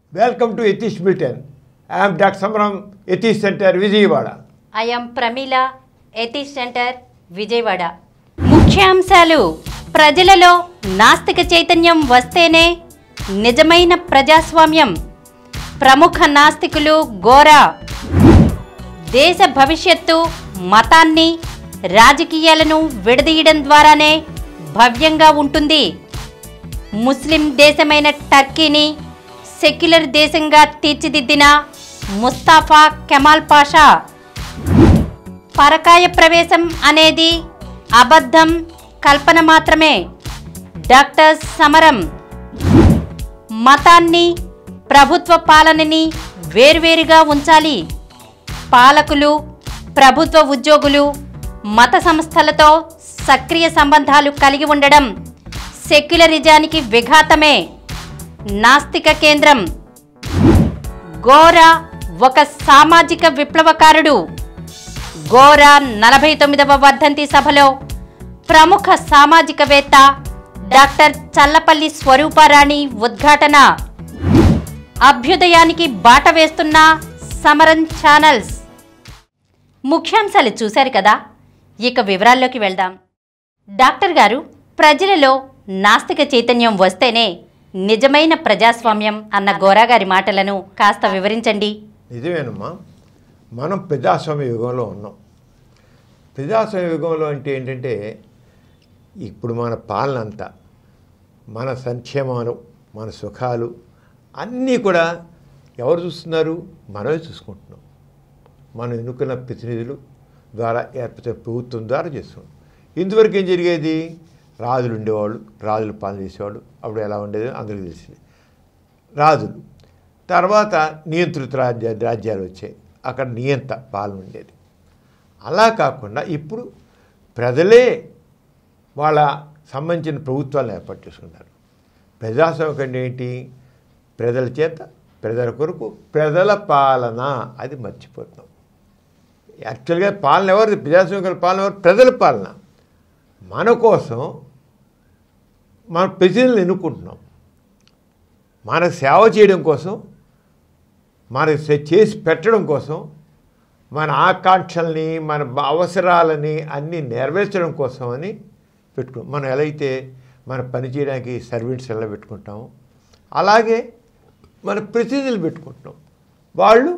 Welcome to atheist Britain I'm doctor Samaram atheist centre Vijayawada I am Pramila atheist centre Vijayawada ముఖ్యాంశాలు ప్రజలలో నాస్తిక చైతన్యం వస్తేనే నిజమైన ప్రజాస్వామ్యం ప్రముఖ నాస్తికులు గోరా దేశ భవిష్యత్తు మతాన్ని రాజకీయాలను విడదీయడం ద్వారానే భవ్యంగా ఉంటుంది ముస్లిం దేశమైన టర్కీని సెక్యులర్ దేశంగా తీర్చిదిద్దిన ముస్తాఫా కెమాల్ పాషా పరకాయ ప్రవేశం అనేది అబద్ధం కల్పన మాత్రమే డాక్టర్ సమరం మతాన్ని ప్రభుత్వ పాలనని వేర్వేరుగా ఉంచాలి పాలకులు ప్రభుత్వ ఉద్యోగులు మత సంస్థలతో సక్రియ సంబంధాలు కలిగి ఉండడం సెక్యులరిజానికి విఘాతమే నాస్తిక కేంద్రం గోరా ఒక సామాజిక విప్లవకారుడు గోరా నలభై తొమ్మిదవ వర్ధంతి సభలో ప్రముఖ సామాజికవేత్త డాక్టర్ చల్లపల్లి స్వరూపారాణి ఉద్ఘాటన అభ్యుదయానికి బాట వేస్తున్న సమరన్ ఛానల్స్ ముఖ్యాంశాలు చూశారు కదా ఇక వివరాల్లోకి వెళ్దాం డాక్టర్ గారు ప్రజలలో నాస్తిక చైతన్యం వస్తేనే నిజమైన ప్రజాస్వామ్యం అన్న గోరా గారి మాటలను కాస్త వివరించండి నిజమేనమ్మా మనం ప్రజాస్వామ్య యుగంలో ఉన్నాం ప్రజాస్వామ్య యుగంలో అంటే ఏంటంటే ఇప్పుడు మన పాలన అంతా మన సంక్షేమాలు మన సుఖాలు అన్నీ కూడా ఎవరు చూస్తున్నారు మనమే చూసుకుంటున్నాం మనం ఎన్నుకున్న ప్రతినిధులు ద్వారా ఏర్పడే ప్రభుత్వం ద్వారా చేస్తున్నాం ఇంతవరకు ఏం జరిగేది రాజులు ఉండేవాళ్ళు రాజులు పాలన చేసేవాళ్ళు అప్పుడు ఎలా ఉండేది అందరికీ తెలిసింది రాజులు తర్వాత నియంత్రిత రాజ్య రాజ్యాలు వచ్చాయి అక్కడ నియంత పాలన ఉండేది అలా కాకుండా ఇప్పుడు ప్రజలే వాళ్ళ సంబంధించిన ప్రభుత్వాలను ఏర్పాటు చేసుకున్నారు ప్రజాస్వామ్యం అంటే ఏంటి ప్రజల చేత ప్రజల కొరకు ప్రజల పాలన అది మర్చిపోతున్నాం యాక్చువల్గా పాలన ఎవరిది ప్రజాస్వామ్య పాలన ఎవరు ప్రజల పాలన మన కోసం మన ప్రజలను ఎన్నుకుంటున్నాం మన సేవ చేయడం కోసం మన సే- చేసి పెట్టడం కోసం మన ఆకాంక్షల్ని మన బ- అవసరాలని అన్నీ నెరవేర్చడం కోసం అని పెట్టుకున్నాం మనం ఎలా అయితే మన పని చేయడానికి సర్వెంట్స్ ఎలా పెట్టుకుంటామో అలాగే మన ప్రతినిధులు పెట్టుకుంటున్నాం వాళ్ళు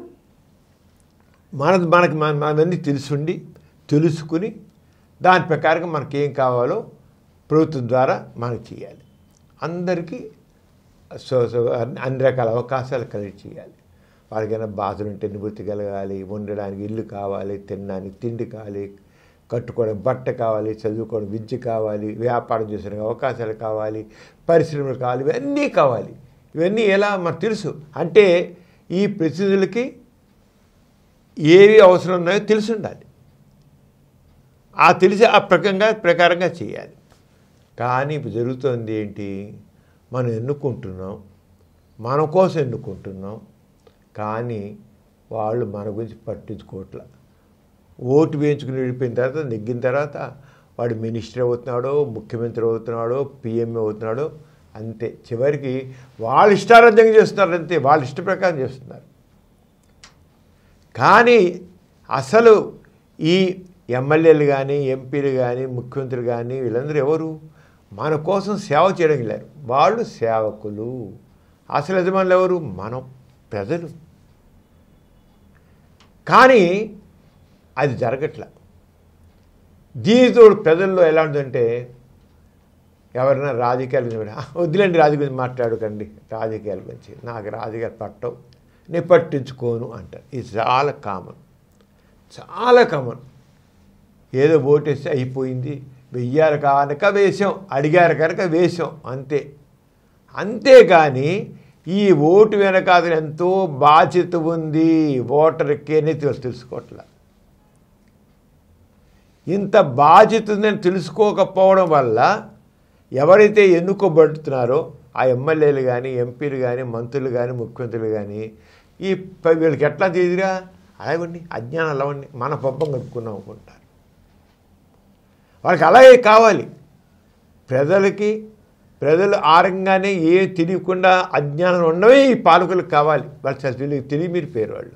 మన మనకి మన మనన్నీ తెలుసుండి తెలుసుకుని దాని ప్రకారంగా మనకి ఏం కావాలో ప్రభుత్వం ద్వారా మనకు చేయాలి అందరికీ సో సో అన్ని అన్ని రకాల అవకాశాలు కలిగి చేయాలి వాళ్ళకైనా బాధలు ఉంటే నివృత్తి కలగాలి ఉండడానికి ఇల్లు కావాలి తినడానికి తిండి కావాలి కట్టుకోవడం బట్ట కావాలి చదువుకోవడం విద్య కావాలి వ్యాపారం చేసే అవకాశాలు కావాలి పరిశ్రమలు కావాలి ఇవన్నీ కావాలి ఇవన్నీ ఎలా మనకు తెలుసు అంటే ఈ ప్రతినిధులకి ఏవి అవసరం ఉన్నాయో తెలిసి ఉండాలి ఆ తెలిసి ఆ ప్రకంగా ప్రకారంగా చేయాలి కానీ ఇప్పుడు జరుగుతుంది ఏంటి మనం ఎన్నుకుంటున్నాం మన కోసం ఎన్నుకుంటున్నాం కానీ వాళ్ళు మన గురించి పట్టించుకోవట్ల ఓటు వేయించుకుని వెళ్ళిపోయిన తర్వాత నెగ్గిన తర్వాత వాడు మినిస్టర్ అవుతున్నాడో ముఖ్యమంత్రి అవుతున్నాడో పిఎంఏ అవుతున్నాడో అంతే చివరికి వాళ్ళ ఇష్టారాజ్యంగా చేస్తున్నారు అంతే వాళ్ళ ఇష్ట ప్రకారం చేస్తున్నారు కానీ అసలు ఈ ఎమ్మెల్యేలు కానీ ఎంపీలు కానీ ముఖ్యమంత్రులు కానీ వీళ్ళందరూ ఎవరు మన కోసం సేవ చేయడం లేరు వాళ్ళు సేవకులు అసలు యజమానులు ఎవరు మనం ప్రజలు కానీ అది జరగట్ల దీనితో ప్రజల్లో ఎలా ఉందంటే ఎవరైనా రాజకీయాల గురించి మాట్లా- వద్దులేండి రాజకీయ గురించి మాట్లాడకండి రాజకీయాల గురించి నాకు రాజకీయాలు పట్టవు నేను పట్టించుకోను అంటారు ఇది చాలా కామన్ చాలా కామన్ ఏదో ఓటేస్తే అయిపోయింది వెయ్యారు కనుక వేసాం అడిగారు కనుక వేసాం అంతే అంతేగాని ఈ ఓటు వెనకాల ఎంతో బాధ్యత ఉంది ఓటర్కి అనేది తెలుసు తెలుసుకోవట్లే ఇంత బాధ్యత ఉందని తెలుసుకోకపోవడం వల్ల ఎవరైతే ఎన్నుకోబడుతున్నారో ఆ ఎమ్మెల్యేలు కానీ ఎంపీలు కానీ మంత్రులు కానీ ముఖ్యమంత్రులు కానీ ఈ ప- వీళ్ళకి ఎట్లా తెలియదురా అలాగండి అజ్ఞానం అలాగండి మన పబ్బం కట్టుకున్నాం అనుకుంటారు వాళ్ళకి అలాగే కావాలి ప్రజలకి ప్రజలు ఆరంగానే ఏం తెలియకుండా అజ్ఞానం ఉండవే ఈ పాలకులకు కావాలి వాళ్ళు చాలా తెలియ తెలియమీరి పేరు వాళ్ళు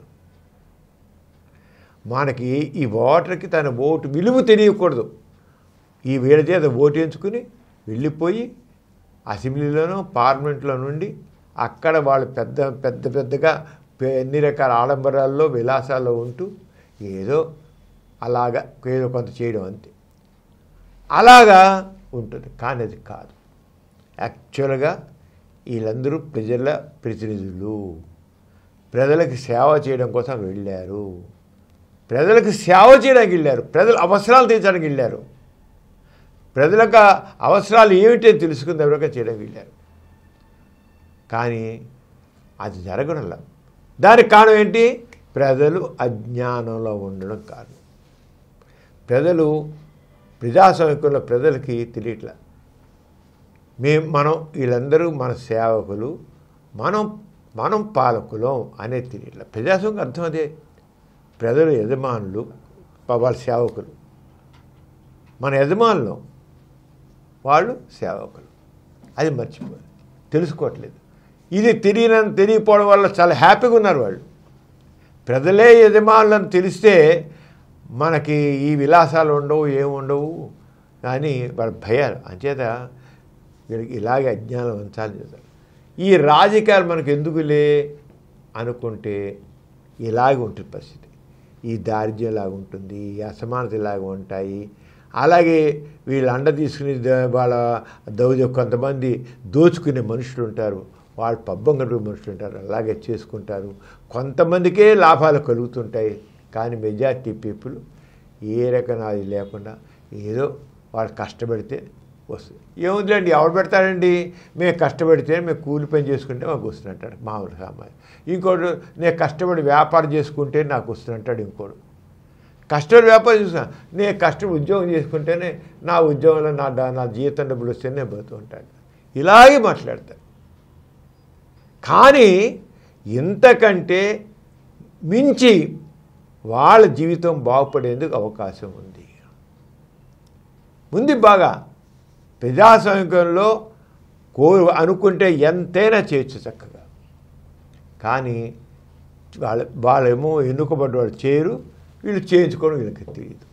మనకి ఈ ఓటర్కి తన ఓటు విలువ తెలియకూడదు ఈ వీళ్ళ చేత ఓటేయించుకుని వెళ్ళిపోయి అసెంబ్లీలోనో పార్లమెంట్లో నుండి అక్కడ వాళ్ళు పెద్ద పెద్ద పెద్దగా పె- ఎన్ని రకాల ఆడంబరాల్లో విలాసాల్లో ఉంటూ ఏదో అలాగా ఏదో కొంత చేయడం అంతే అలాగా ఉంటుంది కానీ అది కాదు యాక్చువల్గా వీళ్ళందరూ ప్రజల ప్రతినిధులు ప్రజలకు సేవ చేయడం కోసం వెళ్ళారు ప్రజలకు సేవ చేయడానికి వెళ్ళారు ప్రజల అవసరాలు తీర్చడానికి వెళ్ళారు ప్రజలకు అవసరాలు ఏమిటో తెలుసుకుని ఎవరికైనా చేయడానికి వెళ్ళారు కానీ అది జరగడంలా దానికి కారణం ఏంటి ప్రజలు అజ్ఞానంలో ఉండడం కారణం ప్రజలు ప్రజాస్వామికంలో ప్రజలకి తెలియట్లా మేము మనం వీళ్ళందరూ మన సేవకులు మనం మనం పాలకులం అనేది తెలియట్లా ప్రజాస్వామ్యం అర్థం అదే ప్రజలు యజమానులు ప- వాళ్ళ సేవకులు మన యజమానులు వాళ్ళు సేవకులు అది మర్చిపోయారు తెలుసుకోవట్లేదు ఇది తెలియని తెలియకపోవడం వల్ల చాలా హ్యాపీగా ఉన్నారు వాళ్ళు ప్రజలే యజమానులను తెలిస్తే మనకి ఈ విలాసాలు ఉండవు ఏముండవు కానీ వాళ్ళ భయాలు అంచేత వీళ్ళకి ఇలాగే అజ్ఞానం ఉంచాలని చేస్తారు ఈ రాజకీయాలు మనకు ఎందుకులే అనుకుంటే ఇలాగే ఉంటుంది పరిస్థితి ఈ దారిద్ర్యం లాగా ఉంటుంది ఈ అసమానత ఇలాగ ఉంటాయి అలాగే వీళ్ళు అండ తీసుకుని ద- వాళ్ళ దౌర్య కొంతమంది దోచుకునే మనుషులు ఉంటారు వాళ్ళు పబ్బం గడుపు మనుషులు ఉంటారు అలాగే చేసుకుంటారు కొంతమందికే లాభాలు కలుగుతుంటాయి కానీ మెజార్టీ పీపుల్ ఏ రకం అది లేకుండా ఏదో వాళ్ళు కష్టపడితే వస్తుంది ఏముందిలేండి ఎవరు పెడతారండి మేము కష్టపడితే మేము కూలి పని చేసుకుంటే మాకు వస్తుందంటాడు మామూలు సామాన్య ఇంకోటి నేను కష్టపడి వ్యాపారం చేసుకుంటే నాకు వస్తుందంటాడు ఇంకోడు కష్టపడి వ్యాపారం చూసా నేను కష్టపడి ఉద్యోగం చేసుకుంటేనే నా ఉద్యోగంలో నా డా- నా జీతం డబ్బులు వస్తేనే నేను బతుకు ఉంటాడు ఇలాగే మాట్లాడతాడు కానీ ఇంతకంటే మించి వాళ్ళ జీవితం బాగుపడేందుకు అవకాశం ఉంది ఉంది బాగా ప్రజాస్వామికంలో కో అనుకుంటే ఎంతైనా చేయొచ్చు చక్కగా కానీ వాళ్ళ వాళ్ళేమో ఎన్నుకోబడ్డ వాళ్ళు చేయరు వీళ్ళు చేయించుకోవడం వీళ్ళకి తెలియదు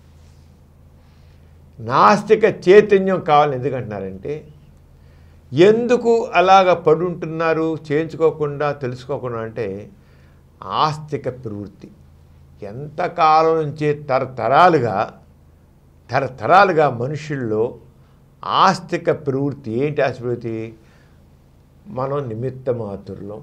నాస్తిక చైతన్యం కావాలని ఎందుకంటున్నారంటే ఎందుకు అలాగ పడుంటున్నారు చేయించుకోకుండా తెలుసుకోకుండా అంటే ఆస్తిక ప్రవృత్తి ఎంతకాలం నుంచి తరతరాలుగా తరతరాలుగా మనుషుల్లో ఆస్తిక ప్రవృత్తి ఏంటి ఆస్తిక ప్రవృత్తి మనం నిమిత్త మాతుర్లం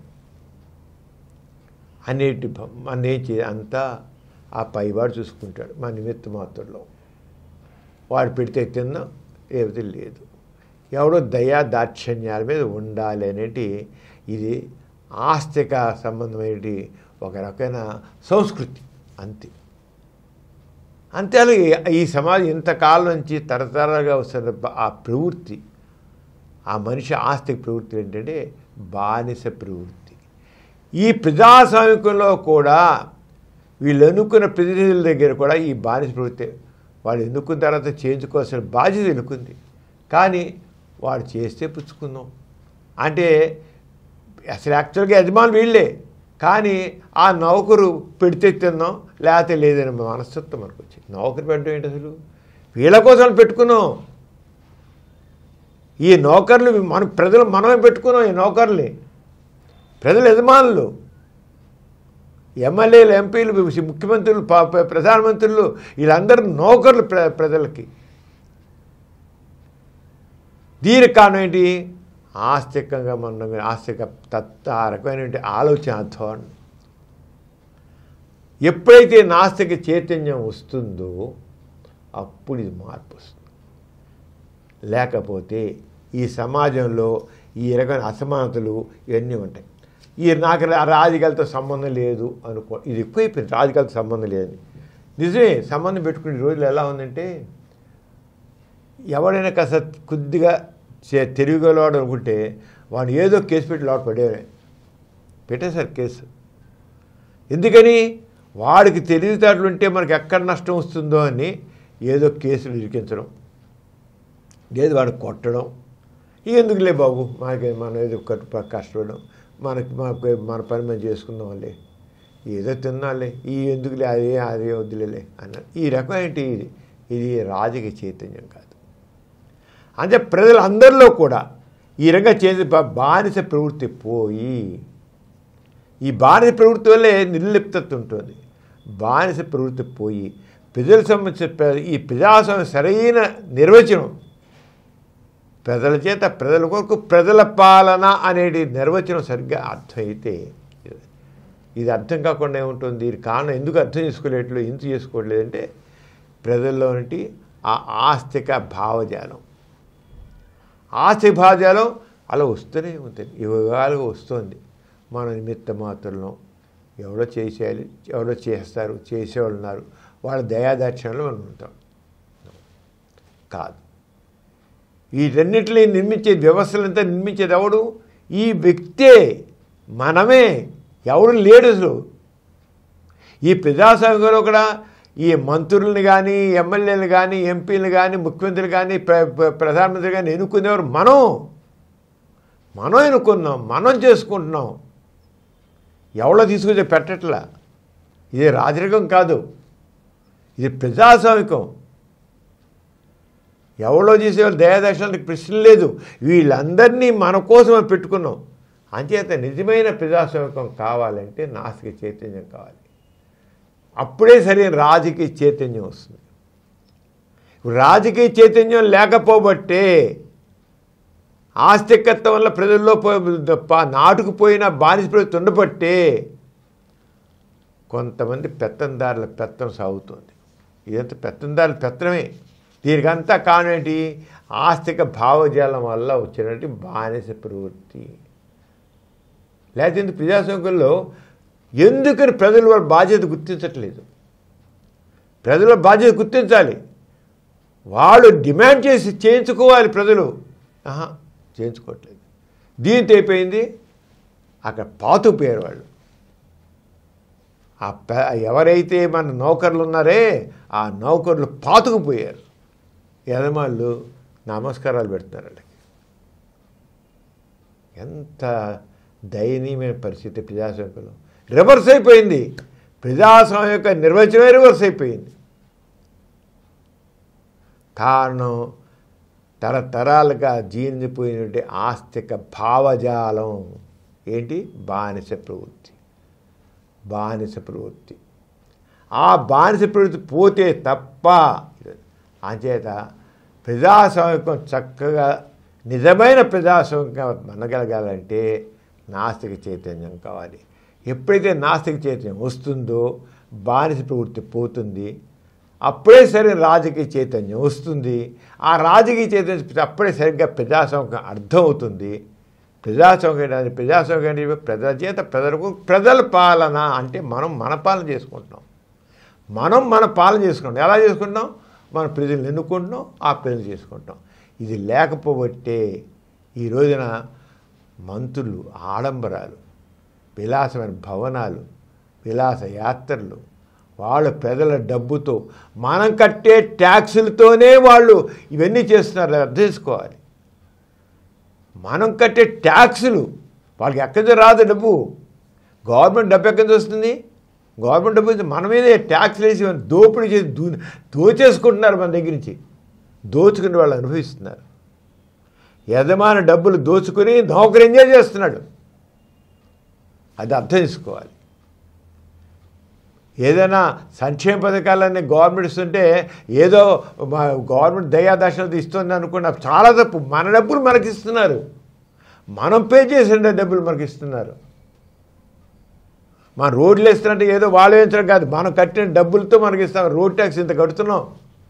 అనేటి భ- మన ఏం చే అంతా ఆ పైవాడు చూసుకుంటాడు మా నిమిత్త మాత్రంలో వాడు పెడితే తిన్నా లేకపోతే లేదు ఎవడో దయా దాక్షిణ్యాల మీద ఉండాలి అనేటి ఇది ఆస్తిక సంబంధమైన ఒక రకమైన సంస్కృతి అంతే అంతే అలాగే ఈ సమాజం ఇంతకాలం నుంచి తరతరాలుగా వస్తున్న బ- ఆ ప్రవృత్తి ఆ మనిషి ఆస్తిక ప్రవృత్తి ఏంటంటే బానిస ప్రవృత్తి ఈ ప్రజాస్వామికంలో కూడా వీళ్ళు ఎన్నుకున్న ప్రతినిధుల దగ్గర కూడా ఈ బానిస ప్రవృత్తి వాళ్ళు ఎన్నుకున్న తర్వాత చేయించుకోవాల్సిన బాధ్యత ఎన్నుకుంది కానీ వాడు చేస్తే పుచ్చుకుందాం అంటే అసలు యాక్చువల్గా యజమాని వీళ్ళే కానీ ఆ నౌకరు పెడితే తిన్నాం లేకపోతే లేదని మనస్తత్వం మనకు వచ్చింది నౌకరు పెట్టడం ఏంటి అసలు వీళ్ళ కోసం పెట్టుకున్నాం ఈ నౌకర్లు మన ప్రజలు మనమే పెట్టుకున్నాం ఈ నౌకర్ని ప్రజల యజమానులు ఎమ్మెల్యేలు ఎంపీలు ముఖ్యమంత్రులు ప- ప- ప్రధానమంత్రులు వీళ్ళందరూ నౌకర్లు ప్ర ప్రజలకి దీనికి కారణం ఏంటి ఆస్తికంగా మనం ఆస్తిక తత్వ ఆ రకమైనటువంటి ఆలోచన ధోరణి ఎప్పుడైతే నాస్తిక చైతన్యం వస్తుందో అప్పుడు ఇది మార్పు వస్తుంది లేకపోతే ఈ సమాజంలో ఈ రకమైన అసమానతలు ఇవన్నీ ఉంటాయి ఈ నాకు రా- రాజకీయాలతో సంబంధం లేదు అనుకో ఇది ఎక్కువైపోయింది రాజకీయాలతో సంబంధం లేదని నిజమే సంబంధం పెట్టుకునే రోజులు ఎలా ఉందంటే ఎవడైనా కాస్త కొద్దిగా చే- తెలివిగలవాడు అనుకుంటే వాడు ఏదో కేసు పెట్టి లోపల పడేవే పెట్టేశారు కేసు ఎందుకని వాడికి తెలివితేటలు ఉంటే మనకి ఎక్కడ నష్టం వస్తుందో అని ఏదో కేసులు ఇరికించడం లేదు వాడు కొట్టడం ఎందుకులే బాబు మనకి మనం ఏదో కట్టు కష్టపడడం మనకి మనకు మన పని మనం చేసుకుందాంలే ఏదో తిన్నాలే ఈ ఎందుకులే అదే అదే వద్దులే అన్నారు ఈ రకం ఏంటి ఇది ఇది రాజకీయ చైతన్యం కాదు అంటే ప్రజలందరిలో కూడా ఈ రంగా చేసే బా- బానిస ప్రవృత్తి పోయి ఈ బానిస ప్రవృత్తి వల్లే నిర్లిప్తత ఉంటుంది బానిస ప్రవృత్తి పోయి ప్రజల సంబంధించిన ప్ర- ఈ ప్రజాస్వామ్య సరైన నిర్వచనం ప్రజల చేత ప్రజల కొరకు ప్రజల పాలన అనేది నిర్వచనం సరిగ్గా అర్థమైతే ఇది అర్థం కాకుండా ఏముంటుంది దీని కారణం ఎందుకు అర్థం చేసుకోలేట్లు ఎందుకు చేసుకోవట్లేదంటే ప్రజల్లోని ఆ ఆస్తిక భావజాలం ఆస్తిక భావజాలం అలా వస్తూనే ఉంటుంది యుగాలుగా వస్తుంది మన నిమిత్త మాత్రలను ఎవరో చేసేయాలి ఎవరో చేస్తారు చేసేవాళ్ళు ఉన్నారు వాళ్ళ దయాదాక్షణలో మనం ఉంటాం కాదు వీటన్నిటిని నిర్మించే వ్యవస్థలంతా నిర్మించేది ఎవడు ఈ వ్యక్తే మనమే ఎవడు లేడు అసలు ఈ ప్రజాస్వామ్యంలో కూడా ఈ మంత్రులను కానీ ఎమ్మెల్యేలు కానీ ఎంపీలు కానీ ముఖ్యమంత్రులు కానీ ప్ర ప్ర- ప్రధానమంత్రి కానీ ఎన్నుకునేవారు మనం మనం ఎన్నుకున్నాం మనం చేసుకుంటున్నాం ఎవడో తీసుకొచ్చి పెట్టట్లా ఇది రాజరికం కాదు ఇది ప్రజాస్వామికం ఎవరో చేసేవాళ్ళు దయాదర్శనానికి ప్రశ్న లేదు వీళ్ళందరినీ మన కోసం మనం పెట్టుకున్నాం అంచేత నిజమైన ప్రజాస్వామికం కావాలంటే నాస్తిక చైతన్యం కావాలి అప్పుడే సరైన రాజకీయ చైతన్యం వస్తుంది రాజకీయ చైతన్యం లేకపోబట్టే ఆస్తికత్వం వల్ల ప్రజల్లో పో- ప- నాటుకుపోయిన బానిస ప్రజలు ఉండబట్టే కొంతమంది పెత్తందారుల పెత్తం సాగుతుంది ఇదంతా పెత్తందారుల పెత్తనమే దీనికంతా కారణం ఏంటి ఆస్తిక భావజాలం వల్ల వచ్చినటువంటి బానిస ప్రవృత్తి లేకపోతే ఇంత ప్రజాస్వామ్యంలో ఎందుకని ప్రజలు వాళ్ళ బాధ్యత గుర్తించట్లేదు ప్రజల బాధ్యత గుర్తించాలి వాళ్ళు డిమాండ్ చేసి చేయించుకోవాలి ప్రజలు ఆహా చేయించుకోవట్లేదు దీంతో అయిపోయింది అక్కడ పాతుపోయారు వాళ్ళు ఆ పె- ఎవరైతే మన నౌకర్లు ఉన్నారే ఆ నౌకర్లు పాతుకుపోయారు యజమానులు నమస్కారాలు పెడుతున్నారు వాళ్ళకి ఎంత దయనీయమైన పరిస్థితి ప్రజాస్వామ్యంలో రివర్స్ అయిపోయింది ప్రజాస్వామ్యం యొక్క నిర్వచనమే రివర్స్ అయిపోయింది కారణం తరతరాలుగా జీర్ణిపోయినటువంటి ఆస్తిక భావజాలం ఏంటి బానిస ప్రవృత్తి బానిస ప్రవృత్తి ఆ బానిస ప్రవృత్తి పోతే తప్ప అంచేత ప్రజాస్వామికం చక్కగా నిజమైన ప్రజాస్వామికం మనగలగాలంటే నాస్తిక చైతన్యం కావాలి ఎప్పుడైతే నాస్తిక చైతన్యం వస్తుందో బానిస ప్రవృత్తి పోతుంది అప్పుడే సరైన రాజకీయ చైతన్యం వస్తుంది ఆ రాజకీయ చైతన్యం అప్పుడే సరిగ్గా ప్రజాస్వామికం అర్థమవుతుంది ప్రజాస్వామ్యం అంటే ప్రజాస్వామ్యం అంటే ప్రజల చేత ప్రజలకు ప్రజల పాలన అంటే మనం మన పాలన చేసుకుంటున్నాం మనం మన పాలన చేసుకుంటాం ఎలా చేసుకుంటాం మన ప్రజలను ఎన్నుకుంటున్నాం ఆ ప్రజలు చేసుకుంటాం ఇది లేకపోబట్టే ఈ రోజున మంత్రులు ఆడంబరాలు విలాసమైన భవనాలు విలాస యాత్రలు వాళ్ళ ప్రజల డబ్బుతో మనం కట్టే ట్యాక్సులతోనే వాళ్ళు ఇవన్నీ చేస్తున్నారు అర్థం చేసుకోవాలి మనం కట్టే ట్యాక్సులు వాళ్ళకి ఎక్కడి నుంచి రాదు డబ్బు గవర్నమెంట్ డబ్బు ఎక్కడి నుంచి వస్తుంది గవర్నమెంట్ డబ్బు నుంచి మన మీదే ట్యాక్స్లు వేసి మనం దోపిడీ చేసి దూ దోచేసుకుంటున్నారు మన దగ్గర నుంచి దోచుకుని వాళ్ళు అనుభవిస్తున్నారు యజమాని డబ్బులు దోచుకుని నౌకరు ఎంజాయ్ చేస్తున్నాడు అది అర్థం చేసుకోవాలి ఏదైనా సంక్షేమ పథకాలన్నీ గవర్నమెంట్ ఇస్తుంటే ఏదో మా గవర్నమెంట్ దయాదర్శనం ఇస్తుంది అనుకున్న చాలా తప్పు మన డబ్బులు మనకి ఇస్తున్నారు మనం పే చేసిన డబ్బులు మనకి ఇస్తున్నారు మన రోడ్లు వేస్తున్నట్టు ఏదో వాళ్ళు వేయించడం కాదు మనం కట్టిన డబ్బులతో మనకి ఇస్తాం రోడ్ ట్యాక్స్ ఇంత కడుతున్నాం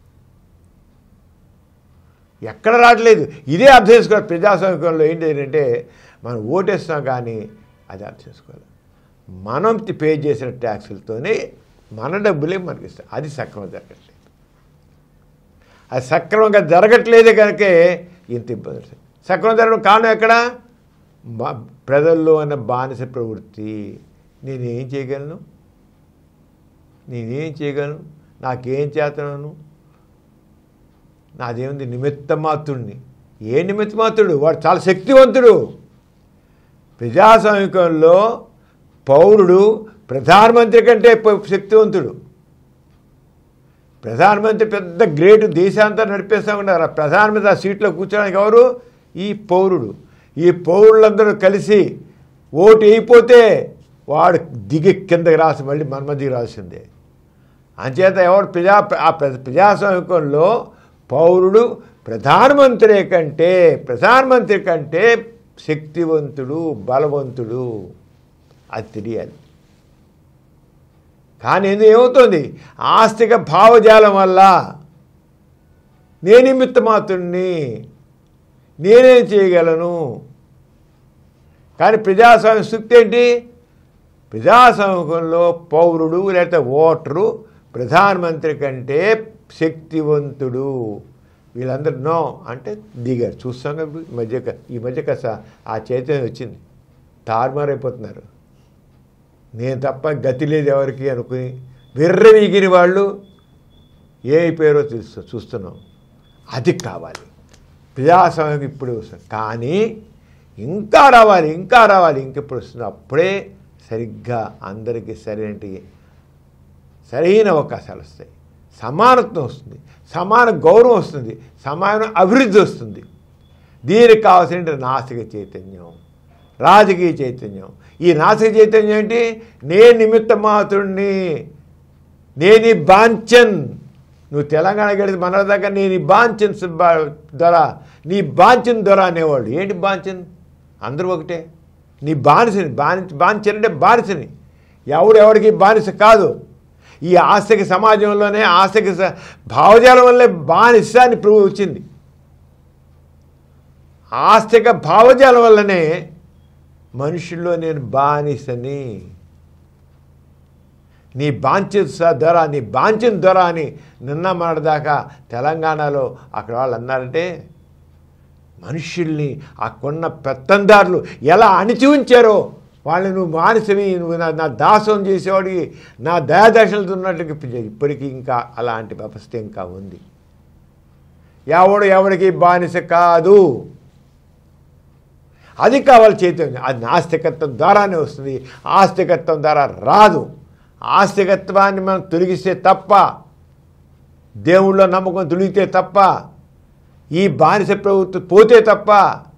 ఎక్కడ రావట్లేదు ఇదే అర్థం చేసుకోవాలి ప్రజాస్వామ్యంలో ఏంటి ఏంటంటే మనం ఓటేస్తాం కానీ అది అర్థం చేసుకోవాలి మనం పే చేసిన ట్యాక్సులతోనే మన డబ్బులే మనకి ఇస్తాం అది సక్రమంగా జరగట్లేదు అది సక్రమంగా జరగట్లేదే కనుకే ఇంత ఇబ్బంది వస్తుంది. సక్రమం జరగడం కారణం ఎక్కడ బా- ప్రజల్లో ఉన్న బానిస ప్రవృత్తి నేనేం చేయగలను నేనేం చేయగలను నాకేం చేతనను నాదేముంది నిమిత్త మాత్రుణ్ణి ఏ నిమిత్తమాత్రుడు వాడు చాలా శక్తివంతుడు ప్రజాస్వామికంలో పౌరుడు ప్రధానమంత్రి కంటే ప- శక్తివంతుడు ప్రధానమంత్రి పెద్ద గ్రేట్ దేశాంతా నడిపేస్తూ ఉన్నారు ఆ ప్రధానమంత్రి ఆ సీట్లో కూర్చోడానికి ఎవరు ఈ పౌరుడు ఈ పౌరులందరూ కలిసి ఓటు అయిపోతే వాడు దిగి కిందకి రాసి మళ్ళీ మన దిగి రాసిందే అంచేత ఎవడు ప్రజా ఆ ప్ర- ప్రజాస్వామికంలో పౌరుడు ప్రధానమంత్రి కంటే ప్రధానమంత్రి కంటే శక్తివంతుడు బలవంతుడు అది తెలియాలి కానీ ఇది ఏమవుతుంది ఆస్తిక భావజాలం వల్ల నేను నిమిత్త మాత్రుడిని నేనేం చేయగలను కానీ ప్రజాస్వామ్య సూక్తి ఏంటి ప్రజాస్వామ్యంలో పౌరుడు లేకపోతే ఓటరు ప్రధానమంత్రి కంటే శక్తివంతుడు వీళ్ళందరూ నో అంటే దిగారు చూస్తాం కదా ఇప్పుడు ఈ మధ్య ఈ మధ్య కాస్త ఆ చైతన్యం వచ్చింది తారుమారైపోతున్నారు నేను తప్ప గతి లేదు ఎవరికి అనుకుని విర్రవీగిన వాళ్ళు ఏ అయిపోయారో తెలుసు చూస్తున్నాం అది కావాలి ప్రజాస్వామ్యం ఇప్పుడు వస్తుంది కానీ ఇంకా రావాలి ఇంకా రావాలి ఇంకెప్పుడు వస్తుంది అప్పుడే సరిగ్గా అందరికీ సరైన సరైన అవకాశాలు వస్తాయి సమానత్వం వస్తుంది సమాన గౌరవం వస్తుంది సమాన అభివృద్ధి వస్తుంది దీనికి కావాల్సిన నాసిక చైతన్యం రాజకీయ చైతన్యం ఈ నాసిక చైతన్యం ఏంటి నేను నిమిత్త మాత్రుడిని నేను ఈ బాంచన్ నువ్వు తెలంగాణ గడిచి మన దగ్గర నేను ఈ బాంచన్ సుబ్బా దొర నీ బాంచన్ దొర అనేవాడు ఏంటి బాంచన్ అందరూ ఒకటే నీ బానిసని బాని బాంచన్ అంటే బానిసని ఎవడు ఎవడికి బానిస కాదు ఈ ఆస్తిక సమాజంలోనే ఆస్తిక స- భావజాలం వల్లే బానిస అని ప్రభు వచ్చింది ఆస్తిక భావజాలం వల్లనే మనుషుల్లో నేను బానిసని నీ బాంఛిత స- దొర నీ బాంఛిన దొర అని నిన్న మొన్నటిదాకా తెలంగాణలో అక్కడ వాళ్ళు అన్నారంటే మనుషుల్ని ఆ కొన్న పెత్తందారులు ఎలా అణిచి ఉంచారో వాళ్ళని నువ్వు మానసివి నువ్వు నా నా దాసం చేసేవాడికి నా దయాదశలతో ఉన్నట్టుగా ఇప్పటికీ ఇంకా అలాంటి వ్యవస్థ ఇంకా ఉంది ఎవడు ఎవడికి బానిస కాదు అది కావాలి చైతన్యం అది నాస్తికత్వం ద్వారానే వస్తుంది ఆస్తికత్వం ద్వారా రాదు ఆస్తికత్వాన్ని మనం తొలగిస్తే తప్ప దేవుళ్ళో నమ్మకం తొలిగితే తప్ప ఈ బానిస ప్రభుత్వం పోతే తప్ప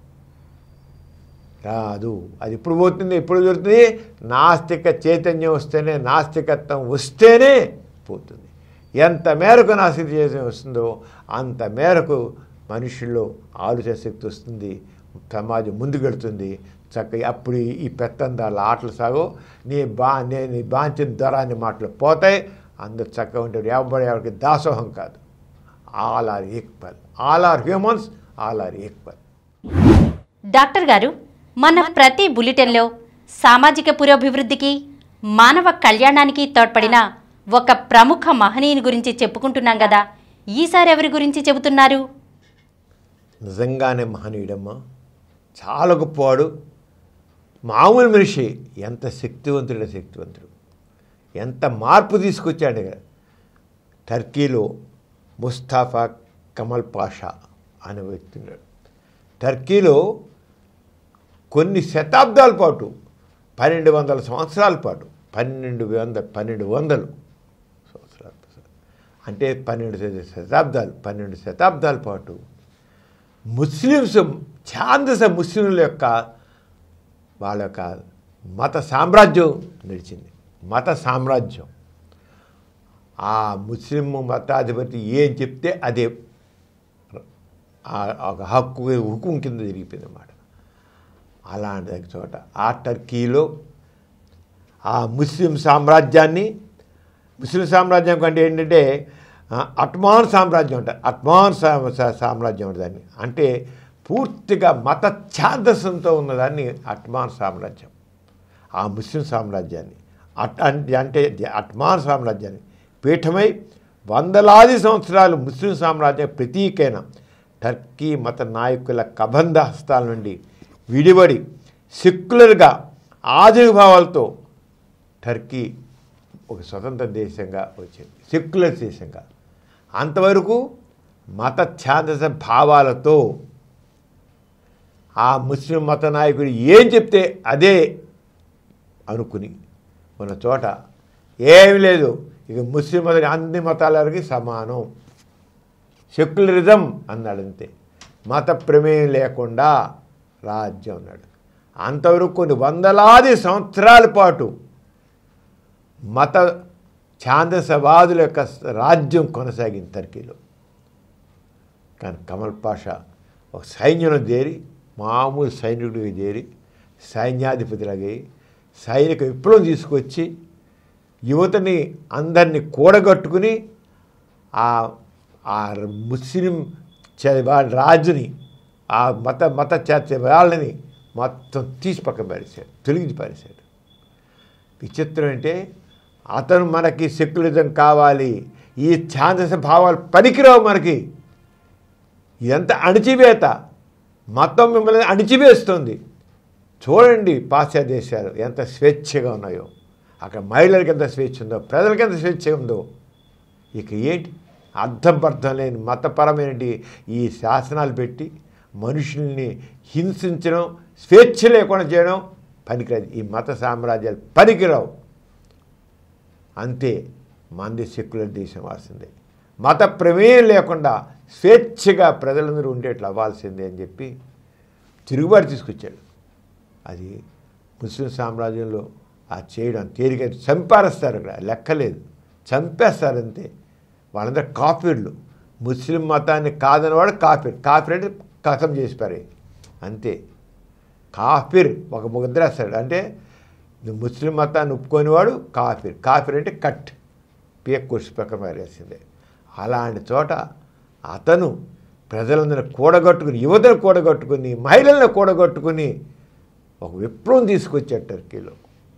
రాదు అది ఎప్పుడు పోతుంది ఎప్పుడు జరుగుతుంది నాస్తిక చైతన్యం వస్తేనే నాస్తికత్వం వస్తేనే పోతుంది ఎంత మేరకు నాస్తిక చైతన్యం వస్తుందో అంత మేరకు మనుషుల్లో ఆలోచన శక్తి వస్తుంది సమాజం ముందుకెడుతుంది చక్కగా అప్పుడు ఈ- ఈ పెత్తందాల ఆటలు సాగు నీ బా నేను నీ బాంచిన ధర అనే మాటలు పోతాయి అందరు చక్కగా ఉంటారు ఎవరి ఎవరికి దాసోహం కాదు all are equal all are humans all are equal doctor గారు మన ప్రతి బులెటిన్లో సామాజిక పురోభివృద్ధికి మానవ కళ్యాణానికి తోడ్పడిన ఒక ప్రముఖ మహనీయుని గురించి చెప్పుకుంటున్నాం కదా ఈసారి ఎవరి గురించి చెబుతున్నారు నిజంగానే మహనీయుడమ్మా చాలా గొప్పవాడు మామూలు మనిషి ఎంత శక్తివంతుడే శక్తివంతుడు ఎంత మార్పు తీసుకొచ్చాడు కదా. టర్కీలో ముస్తాఫా కమల్ పాషా అనే వ్యక్తి ఉన్నాడు టర్కీలో కొన్ని శతాబ్దాల పాటు పన్నెండు వందల సంవత్సరాల పాటు పన్నెండు వంద పన్నెండు వందలు సంవత్సరాల పాటు. అంటే పన్నెండు శతాబ్దాలు పన్నెండు శతాబ్దాల పాటు ముస్లిమ్స్ ఛాందస ముస్లింల యొక్క వాళ్ళ యొక్క మత సామ్రాజ్యం నడిచింది మత సామ్రాజ్యం ఆ ముస్లిం మతాధిపతి ఏం చెప్తే అదే ఆ- ఒక హక్కు హుకుం కింద జరిగిపోయింది అన్నమాట అలాంటి చోట ఆ టర్కీలో ఆ ముస్లిం సామ్రాజ్యాన్ని ముస్లిం సామ్రాజ్యం కంటే ఏంటంటే ఆ, అట్మాన్ సామ్రాజ్యం అంటారు అట్మాన్ సా- సా- సామ్రాజ్యం దాన్ని అంటే పూర్తిగా మత ఛాదస్సంతో ఉన్నదాన్ని అట్మాన్ సామ్రాజ్యం ఆ ముస్లిం సామ్రాజ్యాన్ని అట్ అంటే- అంటే అట్మాన్ సామ్రాజ్యాన్ని పీఠమై వందలాది సంవత్సరాలు ముస్లిం సామ్రాజ్యం ప్రతీకైన టర్కీ మత నాయకుల కబంధ హస్తాల నుండి విడివడి సెక్యులర్గా ఆదిర్భావాలతో టర్కీ ఒక స్వతంత్ర దేశంగా వచ్చింది సెక్యులర్ దేశంగా అంతవరకు మత ఛాదస భావాలతో ఆ ముస్లిం మత నాయకుడు ఏం చెప్తే అదే అనుకుని ఉన్న చోట ఏమి లేదు ఇక ముస్లిం మత అన్ని మతాలకి సమానం సెక్యులరిజం అన్నాడు అంతే మత ప్రమేయం లేకుండా రాజ్యం అన్నాడు అంతవరకు కొన్ని వందలాది సంవత్సరాల పాటు మత ఛాందసవాదుల యొక్క రాజ్యం కొనసాగింది టర్కీలో కానీ కమల్ పాషా ఒక సైన్యంలో చేరి మామూలు సైనికుడిగా చేరి సైన్యాధిపతిలాగా సైనిక విప్లవం తీసుకొచ్చి యువతని అందరినీ కూడగట్టుకుని ఆ ఆ ముస్లిం చ- వాళ్ళ రాజుని ఆ మత మత చర్చ వాళ్ళని మొత్తం తీసి పక్కన పారేశాడు తొలగించి పారేశాడు విచిత్రం అంటే అతను మనకి సెక్యులరిజం కావాలి ఈ ఛాందస భావాలు పనికిరావు మనకి ఇదంతా అణిచివేత మతం మిమ్మల్ని అణిచివేస్తుంది చూడండి పాశ్చాత్య దేశాలు ఎంత స్వేచ్ఛగా ఉన్నాయో అక్కడ మహిళలకు ఎంత స్వేచ్ఛ ఉందో ప్రజలకు ఎంత స్వేచ్ఛ ఉందో ఇక ఏంటి అర్థం పర్థం లేని మతపరమైన ఈ శాసనాలు పెట్టి మనుషుల్ని హింసించడం స్వేచ్ఛ లేకుండా చేయడం పనికిరాదు ఈ మత సామ్రాజ్యాలు పనికిరావు అంతే మంది సెక్యులర్ దేశం వాల్సిందే మత ప్రమేయం లేకుండా స్వేచ్ఛగా ప్రజలందరూ ఉండేట్లు అవ్వాల్సిందే అని చెప్పి తిరుగుబాటు తీసుకొచ్చాడు అది ముస్లిం సామ్రాజ్యంలో ఆ చేయడం తేలిక చంపారేస్తారు అక్కడ లెక్కలేదు చంపేస్తారంతే వాళ్ళందరూ కాఫీర్లు ముస్లిం మతాన్ని కాదని వాడు కాఫీర్ కాఫీర్ అంటే కథం చేసి పారే అంతే కాఫీర్ ఒక ముద్రేస్తాడు అంటే నువ్వు ముస్లిం మతాన్ని ఒప్పుకోనివాడు కాఫీర్ కాఫీర్ అంటే కట్ పీక్ కొట్టి పక్కన పారేసిందే అలాంటి చోట అతను ప్రజలందరిని కూడగట్టుకుని యువతను కూడగట్టుకుని మహిళలను కూడగట్టుకుని ఒక విప్లవం తీసుకొచ్చాడు టర్కీలో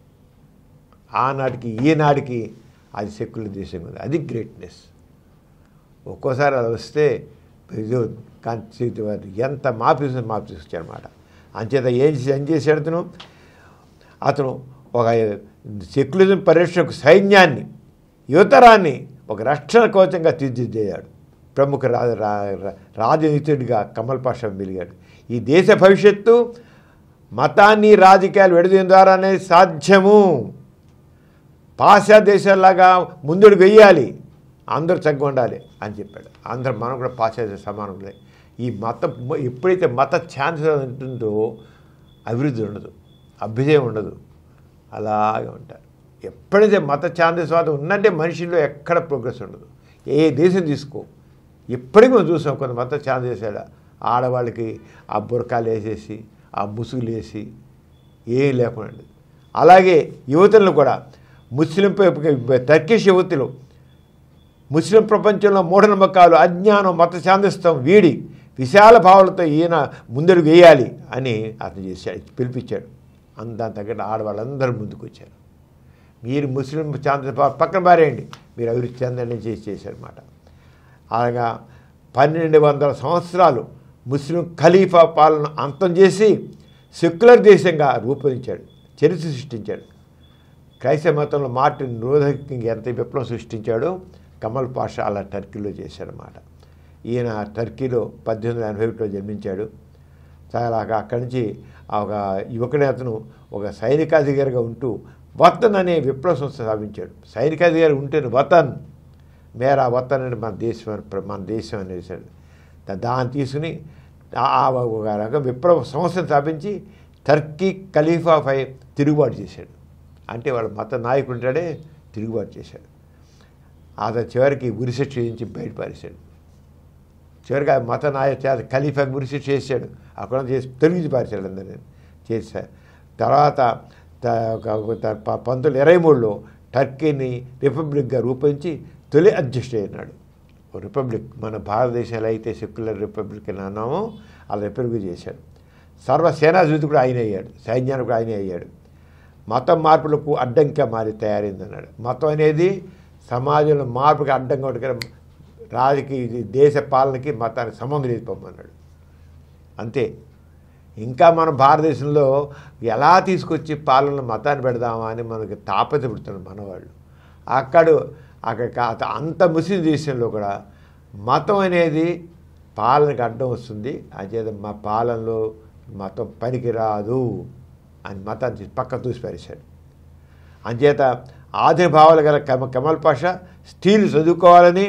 ఆనాటికి ఈనాటికి అది సెక్యులర్ దేశం ఉంది అది గ్రేట్నెస్ ఒక్కోసారి అది వస్తే ఇది కాంతి వారు ఎంత మాపి మాపి తీసుకొచ్చారన్నమాట అంచేత ఏం చేసి- ఏం చేశాడు అతను అతను ఒక సెక్యులరిజం పరిరక్షణకు సైన్యాన్ని యువతరాన్ని ఒక రక్షణ కవచంగా తీర్చిదిద్దాడు ప్రముఖ రా రా- రా- రాజనీతుడిగా కమల్ పాషా వెలిగాడు ఈ దేశ భవిష్యత్తు మతాన్ని రాజకీయాలు విడదీయడం ద్వారానే సాధ్యము పాశ్చాత్య దేశాల్లాగా ముందుడు వెయ్యాలి అందరూ చక్కగా ఉండాలి అని చెప్పాడు అందరూ మనం కూడా పాశ్చాత్య సమానంలే ఈ మతం ఎప్పుడైతే మత ఛాన్స్ ఉంటుందో అభివృద్ధి ఉండదు అభ్యుదయం ఉండదు అలాగే ఉంటారు ఎప్పుడైతే మత ఛాందస్వాదం ఉందంటే మనిషిలో ఎక్కడ ప్రోగ్రెస్ ఉండదు ఏ దేశం తీసుకో ఎప్పటికీ మనం చూసాం కొంత మత ఛాందసాడు ఆడవాళ్ళకి ఆ బురకాలు వేసేసి ఆ ముసుగులు వేసి ఏం లేకుండా ఉండేది. అలాగే యువతులను కూడా ముస్లిం ప- టర్కిష్ యువతులు ముస్లిం ప్రపంచంలో మూఢనమ్మకాలు అజ్ఞానం మత శాంతిస్తాం వీడి విశాల భావాలతో ఈయన ముందడుగు వేయాలి అని అతను చేశాడు పిలిపించాడు అంత దాని తగ్గట్టు ఆడవాళ్ళందరూ ముందుకు వచ్చారు మీరు ముస్లిం శాంతి పక్కన పారేయండి మీరు అభివృద్ధి చెందండి చేసి చేశారన్నమాట అలాగా పన్నెండు వందల సంవత్సరాలు ముస్లిం ఖలీఫా పాలన అంతం చేసి సెక్యులర్ దేశంగా రూపొందించాడు చరిత్ర సృష్టించాడు క్రైస్తవ మతంలో మార్టిన్ లూథర్ కింగ్ ఎంత విప్లవం సృష్టించాడో కమల్ పాషా అలా టర్కీలో చేశాడనమాట ఈయన టర్కీలో పద్దెనిమిది వందల ఎనభై ఒకటిలో జన్మించాడు చాలా అక్కడి నుంచి ఆ ఒక యువకుని అతను ఒక సైనికాధికారిగా ఉంటూ వతన్ అనే విప్లవ సంస్థ స్థాపించాడు సైనికాధికారి ఉంటే వతన్ మేరా వతన్ అని మన దేశం అని ప్ర- మన దేశం అని వేశాడు దా- దాన్ని తీసుకుని ఆ ఆ ఒక రకం విప్లవ సంస్థను స్థాపించి టర్కీ ఖలీఫాపై తిరుగుబాటు చేశాడు అంటే వాళ్ళ మత నాయకుడు ఉంటాడే తిరుగుబాటు చేశాడు అతను చివరికి ఉరిశిక్ష చేయించి బయటపారేశాడు చివరికి ఆ మత నాయ చేత ఖలీఫాకి ఉరిశిక్ష చేశాడు అక్కడ చేసి తొలగించి పారేశాడు అందరిని చేశాడు తర్వాత త- ఒక- ఒక త- ప- పంతొమ్మిది వందల ఇరవై మూడులో టర్కీని రిపబ్లిక్గా రూపొందించి తొలి అధ్యక్షుడు అయినాడు ఓ రిపబ్లిక్ మన భారతదేశంలో అయితే సెక్యులర్ రిపబ్లిక్ అని అన్నామో అలా రిపబ్లిక్ చేశాడు సర్వ సేనాధిపతి కూడా ఆయన అయ్యాడు సైన్యానికి కూడా ఆయనే అయ్యాడు మతం మార్పులకు అడ్డంగా మారి తయారైంది అన్నాడు మతం అనేది సమాజంలో మార్పుకి అడ్డంగా ఉంటుంది రాజకీయ ఇది దేశ పాలనకి మతానికి సంబంధం లేదు పొమ్మన్నాడు అంతే ఇంకా మన భారతదేశంలో ఎలా తీసుకొచ్చి పాలన మతాన్ని పెడదామా అని మనకి తాపత్రపడుతున్నారు మనవాళ్ళు అక్కడ అక్కడ కా- అంత ముస్లిం దేశంలో కూడా మతం అనేది పాలనకి అడ్డం వస్తుంది అంచేత మా పాలనలో మతం పనికిరాదు అని మతాన్ని తీసి పక్క తూసిపారేశాడు అంచేత ఆధునిక భావాలు గల కమ కమల్ పాషా స్త్రీలు చదువుకోవాలని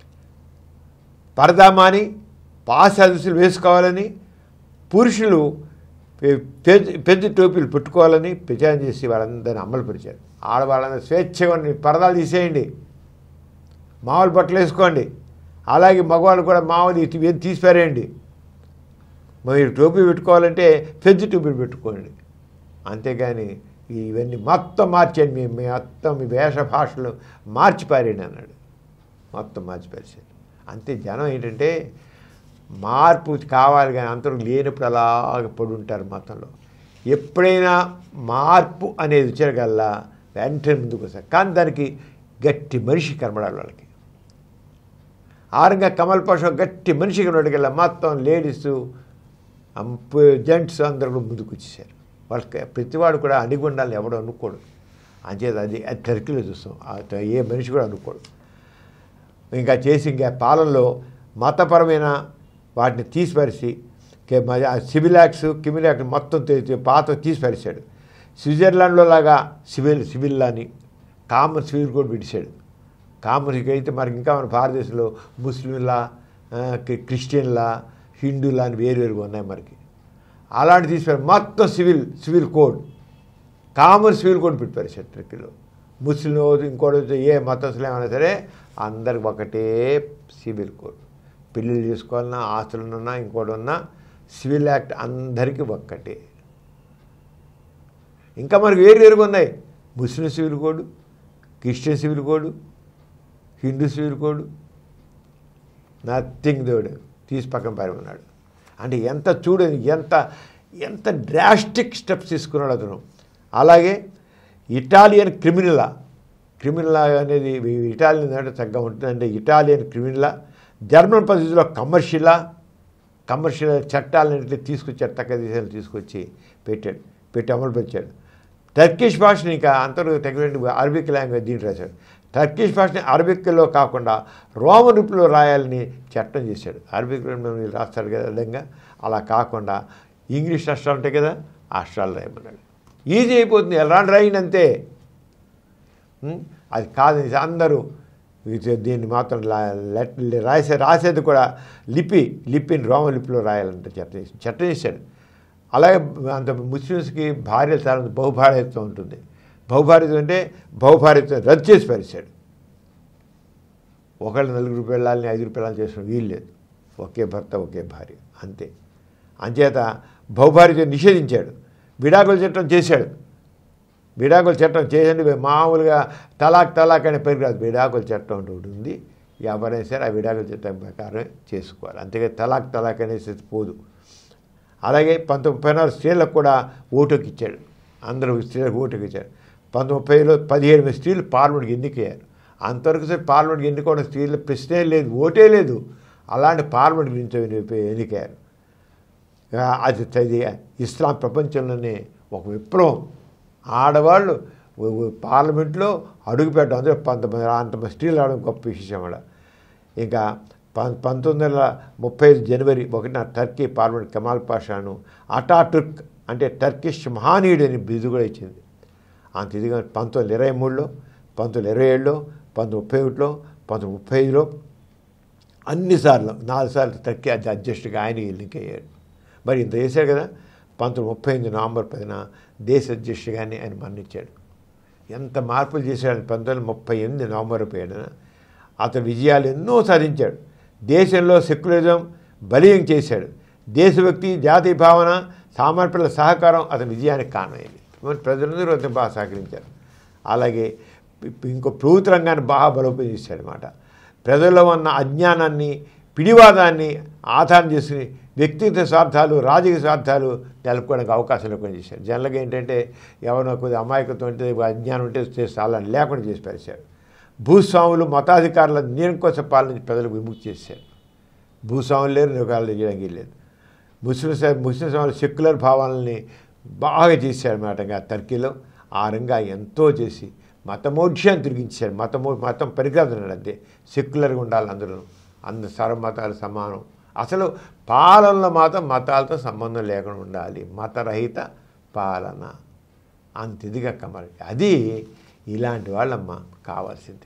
పరదామాని పాశాదుసులు వేసుకోవాలని పురుషులు పె- పెద్ద పెద్ద టోపీలు పెట్టుకోవాలని ప్రచారం చేసి వాళ్ళందరినీ అమలుపరిచారు ఆడవాళ్ళందరూ స్వేచ్ఛగా ఉండి పరదాలు తీసేయండి మామూలు బట్టలు వేసుకోండి అలాగే మగవాళ్ళు కూడా మామూలు ఇవి తీసిపారేయండి మీరు టోపీ పెట్టుకోవాలంటే పెద్ద టోపీలు పెట్టుకోండి అంతేగాని ఇవన్నీ మొత్తం మార్చండి మీ మీ మొత్తం మీ వేష భాషలు మార్చిపారేయండి అన్నాడు మొత్తం మార్చిపారేసాడు అంతే జనం ఏంటంటే మార్పు కావాలి కానీ అందరూ లేనప్పుడు అలాగ పడి ఉంటారు మతంలో ఎప్పుడైనా మార్పు అనేది వచ్చేగల్లా వెంటనే ముందుకు వస్తారు కానీ దానికి గట్టి మనిషి కనబడాలి వాళ్ళకి ఆరంగా కమల్ పాషా గట్టి మనిషి కనబడగల మొత్తం లేడీస్ జెంట్స్ అందరూ కూడా ముందుకు వచ్చేసారు వాళ్ళకి ప్రతివాడు కూడా అణిగుండాలని ఎవడు అనుకోడు అంచేది అది అది టర్కీలో చూస్తాం ఆ ఏ మనిషి కూడా అనుకోడు ఇంకా చేసి ఇంకా పాలనలో మతపరమైన వాటిని తీసిపరిచి కే- మ- ఆ సివిల్ యాక్ట్స్ కిమిల్ యాక్ట్ మొత్తం తీ- తీ- పాత తీసిపరిచాడు స్విట్జర్లాండ్లో లాగా సివిల్ సివిల్ అని కామన్ సివిల్ కూడా పెట్టేశాడు కామన్ అయితే మనకి ఇంకా మన భారతదేశంలో ముస్లింలా ఆ, క్రి- క్రిస్టియన్లా హిందూలా అని వేరు వేరుగా ఉన్నాయి మనకి అలాంటి తీసిపారు మొత్తం civil civil code common civil code పెట్టారు టర్కీలో ముస్లిం అవుతు ఇంకోటి అవుతు ఏ మతస్థులు ఏమైనా సరే అందరికి ఒకటే సివిల్ కోడ్ పెళ్ళిళ్ళు చేసుకోవాలన్నా ఆస్తులున్నా ఇంకోటి ఉన్నా సివిల్ యాక్ట్ అందరికీ ఒక్కటే ఇంకా మనకు వేరు వేరుగా ఉన్నాయి Muslim civil code Christian civil code Hindu civil code nothing దేవుడు తీసి పక్కన పారిపోన్నాడు అంటే ఎంత చూడని ఎంత ఎంత డ్రాస్టిక్ స్టెప్స్ తీసుకున్నాడు అతను అలాగే ఇటాలియన్ క్రిమినలా క్రిమినల్ అనేది ఈ ఇటాలియన్ అంటే చక్కగా ఉంటుంది అంటే ఇటాలియన్ క్రిమినలా జర్మన్ పద్ధతిలో కమర్షియలా కమర్షియల్ చట్టాలన్నింటినీ తీసుకొచ్చాడు తక్క దేశాలు తీసుకొచ్చి పెట్టాడు పెట్టి అమలు పెట్టాడు టర్కిష్ భాషని ఇంకా అంతర్గత తగినట్టు అరబిక్ లాంగ్వేజ్ దీంట్లో రాశాడు టర్కిష్ భాషని అరబిక్లో కాకుండా రోమన్ లిపిలో రాయాలని చట్టం చేశాడు అరబిక్ రాస్తాడు కదా విధంగా అలా కాకుండా ఇంగ్లీష్ రాష్ట్రాలు ఉంటాయి కదా ఆ రాష్ట్రాలు రాయమన్నాడు ఈజీ అయిపోతుంది ఎలా రాయండి అంతే ఉం? అది కాదు ఇది అందరూ ఇది దీన్ని మాత్రం లా- లెట్ రాసే రాసేది కూడా లిపి లిపిని రోమ లిపిలో రాయాలంటే చట్టం చేసి చట్టం చేశాడు అలాగే అంత ముస్లిమ్స్కి భార్య చాలా బహుభార్యత్వం ఉంటుంది బహుభార్యత్వం అంటే బహుభార్యత్వం రద్దు చేసి పరిచాడు ఒకళ్ళు నలుగురు పిల్లల్ని ఐదుగురు పిల్లల్ని చేసిన వీలు లేదు ఒకే భర్త ఒకే భార్య అంతే అంచేత బహుభార్యత్వం నిషేధించాడు విడాకుల చట్టం చేశాడు విడాకుల చట్టం చేయండి మామూలుగా తలాక్ తలాక్ అనే పేరు కాదు విడాకుల చట్టం అంటూ ఒకటి ఉంది ఎవరైనా సరే ఆ విడాకుల చట్టం ప్రకారం చేసుకోవాలి అంతేగా తలాక్ తలాక్ అనేసి పోదు అలాగే పంతొమ్మిది ముప్పై నాలుగు స్త్రీలకు కూడా ఓటుకి ఇచ్చాడు అందరూ స్త్రీలకు ఓటుకి ఇచ్చాడు పంతొమ్మిది ముప్పైలో పదిహేడు మంది స్త్రీలు పార్లమెంట్కి ఎన్నికయ్యారు అంతవరకు సరే పార్లమెంట్కి ఎన్నుకోవడం స్త్రీల ప్రశ్నే లేదు ఓటే లేదు అలాంటి పార్లమెంట్ గురించి ఎన్నికయ్యారు ఆ, అది అది ఇస్లాం ప్రపంచంలోనే ఒక విప్లవం ఆడవాళ్ళు ఓ- ఓ పార్లమెంట్లో అడుగుపెట్టడం అందరూ పంతొమ్మిది అంతమంది స్త్రీలు రావడం గొప్ప విషయం కూడా ఇంకా పం పంతొమ్మిది వందల ముప్పై ఐదు జనవరి ఒకటిన టర్కీ పార్లమెంట్ కమాల్ పాషాను అటాటుర్క్ అంటే టర్కిష్ మహానీయుడు అని బిరుదు కూడా ఇచ్చింది అంత ఇదిగా పంతొమ్మిది ఇరవై మూడులో పంతొమ్మిది ఇరవై ఏడులో పంతొమ్మిది ముప్పై ఒకటిలో పంతొమ్మిది ముప్పై ఐదులో అన్నిసార్లు నాలుగు సార్లు టర్కీ అధ్య అధ్యక్షుడిగా ఆయన ఎన్నికయ్యాడు మరి ఇంత చేశాడు కదా పంతొమ్మిది ముప్పై ఎనిమిది నవంబర్ పదిన దేశ అధ్యక్షుడిగానే ఆయన మరణించాడు ఎంత మార్పులు చేశాడు పంతొమ్మిది వందల ముప్పై ఎనిమిది నవంబర్ పదిన అతను విజయాలు ఎన్నో సాధించాడు దేశంలో సెక్యులరిజం బలీయం చేశాడు దేశభక్తి జాతీయ భావన సామాన్యుల సహకారం అతని విజయానికి కారణమైంది మరి ప్రజలందరూ అతను బాగా సహకరించారు అలాగే ఇప్- ఇంకో ప్రభుత్వ రంగాన్ని బాగా బలోపేతం చేశాడు అనమాట ప్రజల్లో ఉన్న అజ్ఞానాన్ని పిడివాదాన్ని ఆధారం చేసుకుని వ్యక్తిగత స్వార్థాలు రాజకీయ స్వార్థాలు నెలకొనడానికి అవకాశం లేకుండా చేశారు జనరల్గా ఏంటంటే ఎవరినో కొద్ది అమాయకత్వం ఉంటే అజ్ఞానం ఉంటే చేస్తే అలా లేకుండా చేసి పరిచారు భూస్వాములు మతాధికారుల నిరంకుశ పాలన నుంచి ప్రజలకు విముక్తి చేశారు భూస్వాములు లేరు నివకాలు చేయడానికి లేదు ముస్లిం ముస్లిం సమాజం సెక్యులర్ భావాలని బాగా చేశారు అన్నమాట టర్కీలో ఆ రంగా ఎంతో చేసి మతమోఢ్యాన్ని తిరిగించారు మతమో మతం పరిగ్రదన్నాడు అంతే సెక్యులర్గా ఉండాలి అందరూ అందరు సర్వమతాలు సమానం అసలు పాలనలో మాత్రం మతాలతో సంబంధం లేకుండా ఉండాలి మతరహిత పాలన అంత ఇదిగా కమలి అది ఇలాంటి వాళ్ళమ్మ కావాల్సింది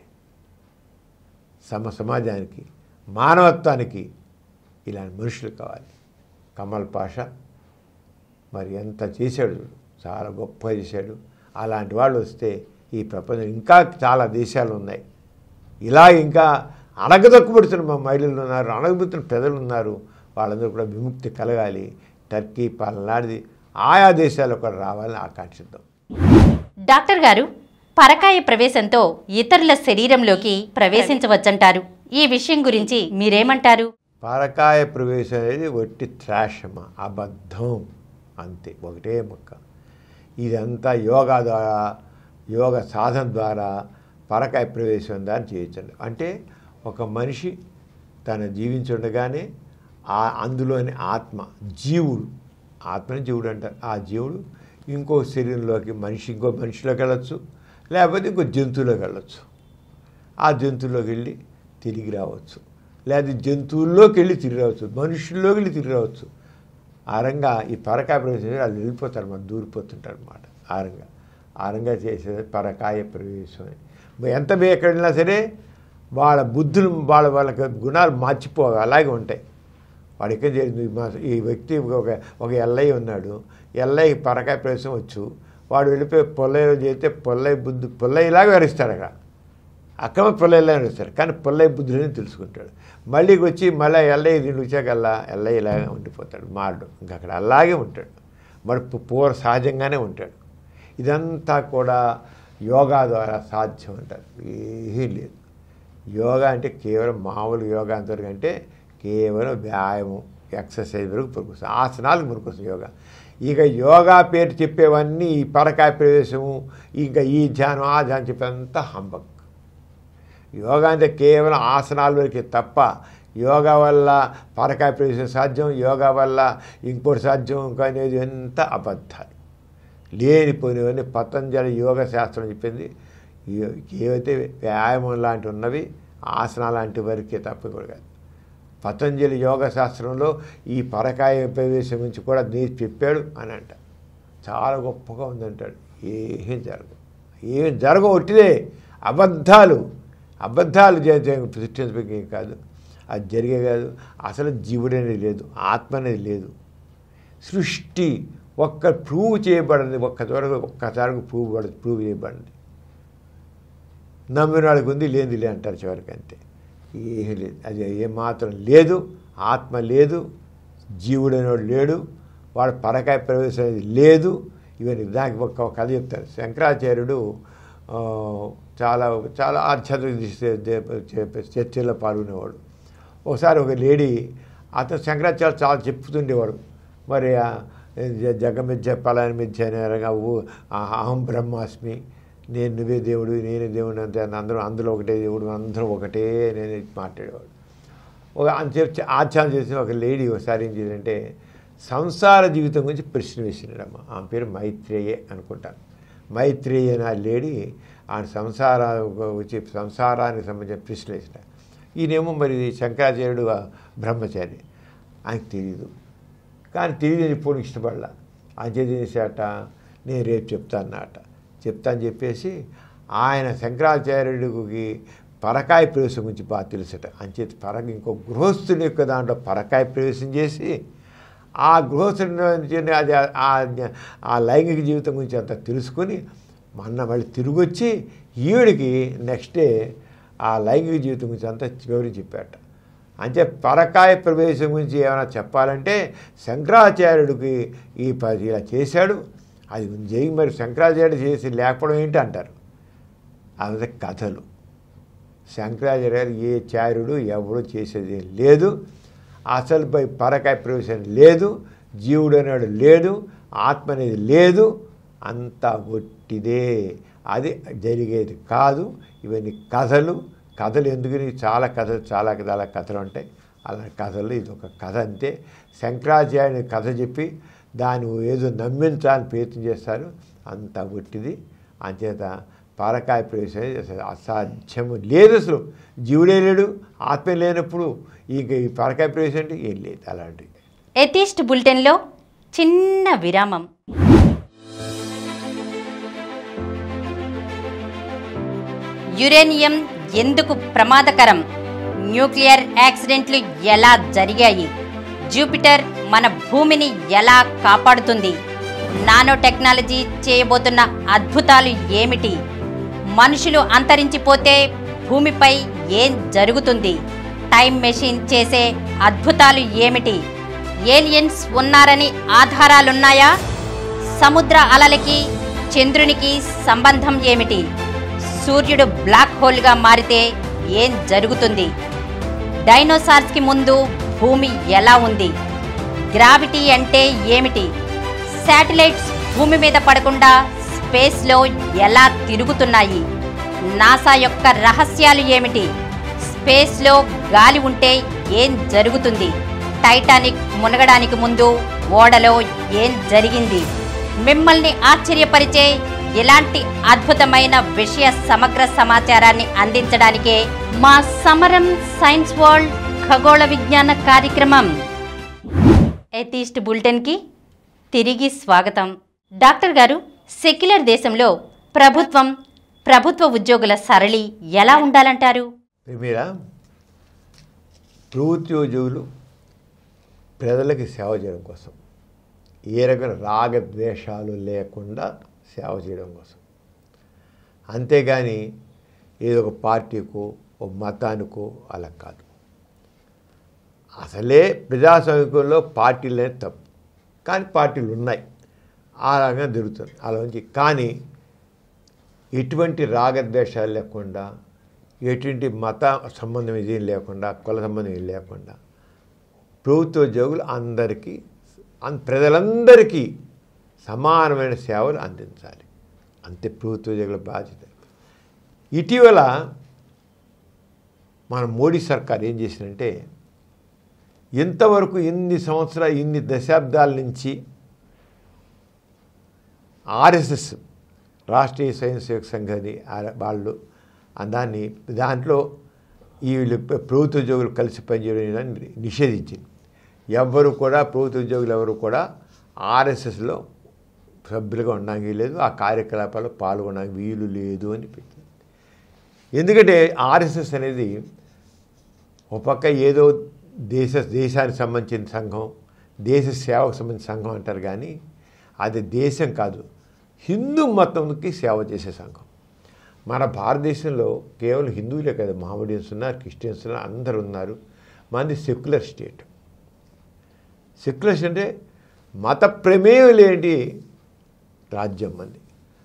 సమ సమాజానికి మానవత్వానికి ఇలాంటి మనుషులు కావాలి కమల్ పాషా మరి ఎంత చేశాడు చూడు. చాలా గొప్ప చేశాడు అలాంటి వాళ్ళు వస్తే ఈ ప్రపంచం ఇంకా చాలా దేశాలు ఉన్నాయి ఇలా ఇంకా అణగదొక్కబడుతున్న మా మహిళలు ఉన్నారు అణగబడుతున్న ప్రజలు ఉన్నారు వాళ్ళందరూ కూడా విముక్తి కలగాలి టర్కీ పాలనాడిది ఆయా దేశాలు కూడా రావాలని ఆకాంక్షిద్దాం డాక్టర్ గారు పరకాయ ప్రవేశంతో ఇతరుల శరీరంలోకి ప్రవేశించవచ్చంటారు ఈ విషయం గురించి మీరేమంటారు పరకాయ ప్రవేశం అనేది ఒట్టి త్రాషమ అబద్ధం అంతే ఒకటే ముక్క ఇదంతా యోగా ద్వారా యోగ సాధన ద్వారా పరకాయ ప్రవేశం దాన్ని చేయొచ్చండి అంటే ఒక మనిషి తన జీవించుండగానే ఆ అందులోని ఆత్మ జీవుడు ఆత్మని జీవుడు అంటారు ఆ జీవుడు ఇంకో శరీరంలోకి మనిషి ఇంకో మనిషిలోకి వెళ్ళొచ్చు లేకపోతే ఇంకో జంతువులోకి వెళ్ళొచ్చు ఆ జంతువులోకి వెళ్ళి తిరిగి రావచ్చు లేదా జంతువుల్లోకి వెళ్ళి తిరిగి రావచ్చు మనుషుల్లోకి వెళ్ళి తిరిగి రావచ్చు ఆ రంగా ఈ పరకాయ ప్రవేశం చేసి వాళ్ళు వెళ్ళిపోతారు మనం దూరిపోతుంటారు అనమాట ఆ రంగా ఆ రంగా చేసేది పరకాయ ప్రవేశం అని మరి ఎంత బే ఎక్కడ వెళ్ళినా సరే వాళ్ళ బుద్ధులు వాళ్ళ వాళ్ళకి గుణాలు మర్చిపోగా అలాగే ఉంటాయి వాడు ఎక్కడ చేరింది మా ఈ వ్యక్తి ఒక ఒక ఎల్లయ్య ఉన్నాడు ఎల్లయ్య పరకాయ ప్రవేశం వచ్చు వాడు వెళ్ళిపోయి పొల్లయ్య చేస్తే పొల్లయ్య బుద్ధి పొల్లయ్యలాగా వివరిస్తాడు అక్కడ అక్రమ పొల్లయ్యలా వివరిస్తాడు కానీ పొల్లయ్య బుద్ధులని తెలుసుకుంటాడు మళ్ళీ వచ్చి మళ్ళీ ఎల్లయ్య దీనికి వచ్చాకల్లా ఎల్లయ్య ఇలాగే ఉండిపోతాడు మారడు ఇంకా అక్కడ అలాగే ఉంటాడు మరి పు- పూర్వ సహజంగానే ఉంటాడు ఇదంతా కూడా యోగా ద్వారా సాధ్యం అంటారు ఏమీ లేదు యోగా అంటే కేవలం మామూలు యోగా అంతవరకు అంటే కేవలం వ్యాయామం ఎక్సర్సైజ్ వరకు పనికొస్తుంది ఆసనాలకు పనికొస్తుంది యోగా ఇక యోగా పేరు చెప్పేవన్నీ ఈ పరకాయ ప్రవేశము ఇంకా ఈ ధ్యానం ఆ ధ్యానం చెప్పేంత హంబక్ యోగా అంటే కేవలం ఆసనాల వరకే తప్ప యోగా వల్ల పరకాయ ప్రవేశం సాధ్యం యోగా వల్ల ఇంకోటి సాధ్యం ఇంకా అనేది ఎంత అబద్ధాలు లేనిపోయినవన్నీ పతంజలి యోగ శాస్త్రం చెప్పింది ఏ- ఏవైతే వ్యాయామం లాంటివి ఉన్నవి ఆసనాలు లాంటి వరకే తప్ప కూడా కాదు పతంజలి యోగ శాస్త్రంలో ఈ పరకాయ ప్రవేశం గురించి కూడా నేను చెప్పాడు అని అంట చాలా గొప్పగా ఉందంటాడు ఏం జరగదు ఏం జరగవు ఒట్టిదే అబద్ధాలు అబద్ధాలు సృష్టించబోయేం కాదు అది జరిగే కాదు అసలు జీవుడు అనేది లేదు ఆత్మ అనేది లేదు సృష్టి ఒక్క ప్రూవ్ చేయబడింది ఒక్క త్వరగా ఒక్కసారి ప్రూవ్ పడదు ప్రూవ్ చేయబడింది నమ్మిన వాళ్ళకి ఉంది లేనిది లే అంటారు చివరికి అంతే ఏమీ లేదు అది ఏమాత్రం లేదు ఆత్మ లేదు జీవుడైనవాడు లేడు వాడు పరకాయ ప్రవేశం అనేది లేదు ఇవన్నీ దానికి ఒక ఒక కథ చెప్తారు శంకరాచార్యుడు ఆ, చాలా చాలా ఆధ్యాత్మిక చర్చల్లో పాల్గొనేవాడు ఒకసారి ఒక లేడీ అతను శంకరాచార్య చాలా చెప్తుండేవాడు మరి ఆ, జ- జగమిథ్య పలాని మిథ్య అనే రకంగా ఊ- ఆ అహం బ్రహ్మాస్మి నేను నువ్వే దేవుడు నేనే దేవుడు అంతే అందరూ అందులో ఒకటే దేవుడు అందరూ ఒకటే నేను మాట్లాడేవాడు ఒక అని చెప్పి ఆచారం చేసిన ఒక లేడీ ఒకసారి ఏం చేసిందంటే సంసార జీవితం గురించి ప్రశ్న వేసినాడమ్మ ఆమె పేరు మైత్రేయే అనుకుంటాను మైత్రేయ అనే ఆ లేడీ ఆయన సంసార వచ్చి సంసారానికి సంబంధించిన ప్రశ్న వేసిన ఈయనేమో మరి శంకరాచార్యుడు ఆ బ్రహ్మచారి ఆయనకు తెలియదు కానీ తెలియదు ఇప్పుడు ఇష్టపడలా ఆయన చేతి చేశాట నేను రేపు చెప్తాను అన్నట చెప్తా అని చెప్పేసి ఆయన శంకరాచార్యుడికి పరకాయ ప్రవేశం గురించి బాగా తెలుసట అంచేత పరక ఇంకో గృహస్థుని యొక్క దాంట్లో పరకాయ ప్రవేశం చేసి ఆ గృహస్థుని నుంచి అది ఆ- ఆ లైంగిక జీవితం గురించి అంతా తెలుసుకొని మొన్న మళ్ళీ తిరిగి వచ్చి ఈవిడికి నెక్స్ట్ డే ఆ లైంగిక జీవితం గురించి అంతా వివరించి చెప్పాట అంటే పరకాయ ప్రవేశం గురించి ఏమైనా చెప్పాలంటే శంకరాచార్యుడికి ఈ ప- ఇలా చేశాడు అది జై మరి శంకరాచార్యుడు చేసి లేకపోవడం ఏంటి అంటారు అదే కథలు శంకరాచార్య గారు ఏ చార్యుడు ఎవడు చేసేది ఏం లేదు అసలు పై పరకాయ ప్రవేశం లేదు జీవుడు అనేవాడు లేడు ఆత్మ అనేది లేదు అంతా ఒట్టిదే అది జరిగేది కాదు ఇవన్నీ కథలు కథలు ఎందుకని చాలా కథలు చాలా చాలా కథలు ఉంటాయి అలాంటి కథలు ఇది ఒక కథ అంతే శంకరాచార్యుని కథ చెప్పి దాన్ని ఏదో నమ్మించాలని ప్రయత్నం చేస్తారు అంత ఒట్టిది అంచేత పరకాయ ప్రవేశం అనేది అసలు అసాధ్యము లేదు అసలు జీవుడే లేడు ఆత్మ లేనప్పుడు ఇంక ఈ పరకాయ ప్రవేశం అంటే ఏం లేదు అలాంటివి ఎథీస్ట్ బులెటిన్లో చిన్న విరామం యురేనియం ఎందుకు ప్రమాదకరం న్యూక్లియర్ యాక్సిడెంట్లు ఎలా జరిగాయి జూపిటర్ మన భూమిని ఎలా కాపాడుతుంది నానో టెక్నాలజీ చేయబోతున్న అద్భుతాలు ఏమిటి మనుషులు అంతరించిపోతే భూమిపై ఏం జరుగుతుంది టైం మెషిన్ చేసే అద్భుతాలు ఏమిటి ఏలియన్స్ ఉన్నారని ఆధారాలున్నాయా సముద్ర అలలకి చంద్రునికి సంబంధం ఏమిటి సూర్యుడు బ్లాక్ హోల్గా మారితే ఏం జరుగుతుంది డైనోసార్స్కి ముందు భూమి ఎలా ఉంది గ్రావిటీ అంటే ఏమిటి శాటిలైట్స్ భూమి మీద పడకుండా స్పేస్లో ఎలా తిరుగుతున్నాయి నాసా యొక్క రహస్యాలు ఏమిటి స్పేస్లో గాలి ఉంటే ఏం జరుగుతుంది టైటానిక్ మునగడానికి ముందు ఓడలో ఏం జరిగింది మిమ్మల్ని ఆశ్చర్యపరిచే ఇలాంటి అద్భుతమైన విషయ సమగ్ర సమాచారాన్ని అందించడానికే మా సమరం సైన్స్ వరల్డ్ ఖగోళ విజ్ఞాన కార్యక్రమం ఎథీస్ట్ బులెటిన్కి తిరిగి స్వాగతం డాక్టర్ గారు సెక్యులర్ దేశంలో ప్రభుత్వం ప్రభుత్వ ఉద్యోగుల సరళి ఎలా ఉండాలంటారు ప్రిమిరా ప్రభుత్వోద్యోగులు ప్రజలకి సేవ చేయడం కోసం ఏ రకమైన రాగద్వేషాలు లేకుండా సేవ చేయడం కోసం అంతేగాని ఏదో ఒక పార్టీకో ఒక మతానికో అలా కాదు అసలే ప్రజాస్వామికంలో పార్టీలనే తప్పు కానీ పార్టీలు ఉన్నాయి ఆ రకంగా జరుగుతుంది అలా నుంచి కానీ ఎటువంటి రాగద్వేషాలు లేకుండా ఎటువంటి మత సంబంధం ఇది లేకుండా కుల సంబంధం ఇది లేకుండా ప్రభుత్వ ఉద్యోగులు అందరికీ అన్- ప్రజలందరికీ సమానమైన సేవలు అందించాలి అంతే ప్రభుత్వ ఉద్యోగుల బాధ్యత ఇటీవల మన మోడీ సర్కార్ ఏం చేసిందంటే ఇంతవరకు ఇన్ని సంవత్సరాలు ఇన్ని దశాబ్దాల నుంచి ఆర్ఎస్ఎస్ రాష్ట్రీయ స్వయం సేవక సంఘాన్ని ఆ- వాళ్ళు ఆ దాన్ని దాంట్లో ఈ వీళ్ళు ప్ర- ప్రభుత్వ ఉద్యోగులు కలిసి పనిచేయడం నిషేధించింది ఎవ్వరు కూడా ప్రభుత్వ ఉద్యోగులు ఎవరు కూడా ఆర్ఎస్ఎస్లో సభ్యులుగా ఉండడానికి లేదు ఆ కార్యకలాపాల్లో పాల్గొనడానికి వీలు లేదు అని పెట్టింది ఎందుకంటే ఆర్ఎస్ఎస్ అనేది ఒక పక్క ఏదో దేశ దేశానికి సంబంధించిన సంఘం దేశ సేవకు సంబంధించిన సంఘం అంటారు కానీ అది దేశం కాదు హిందూ మతంకి సేవ చేసే సంఘం మన భారతదేశంలో కేవలం హిందువులే కదా మహమ్మడియన్స్ ఉన్నారు క్రిస్టియన్స్ ఉన్నారు అందరు ఉన్నారు మనది సెక్యులర్ స్టేట్ సెక్యులర్ అంటే మత ప్రమేయం లేని రాజ్యం మంది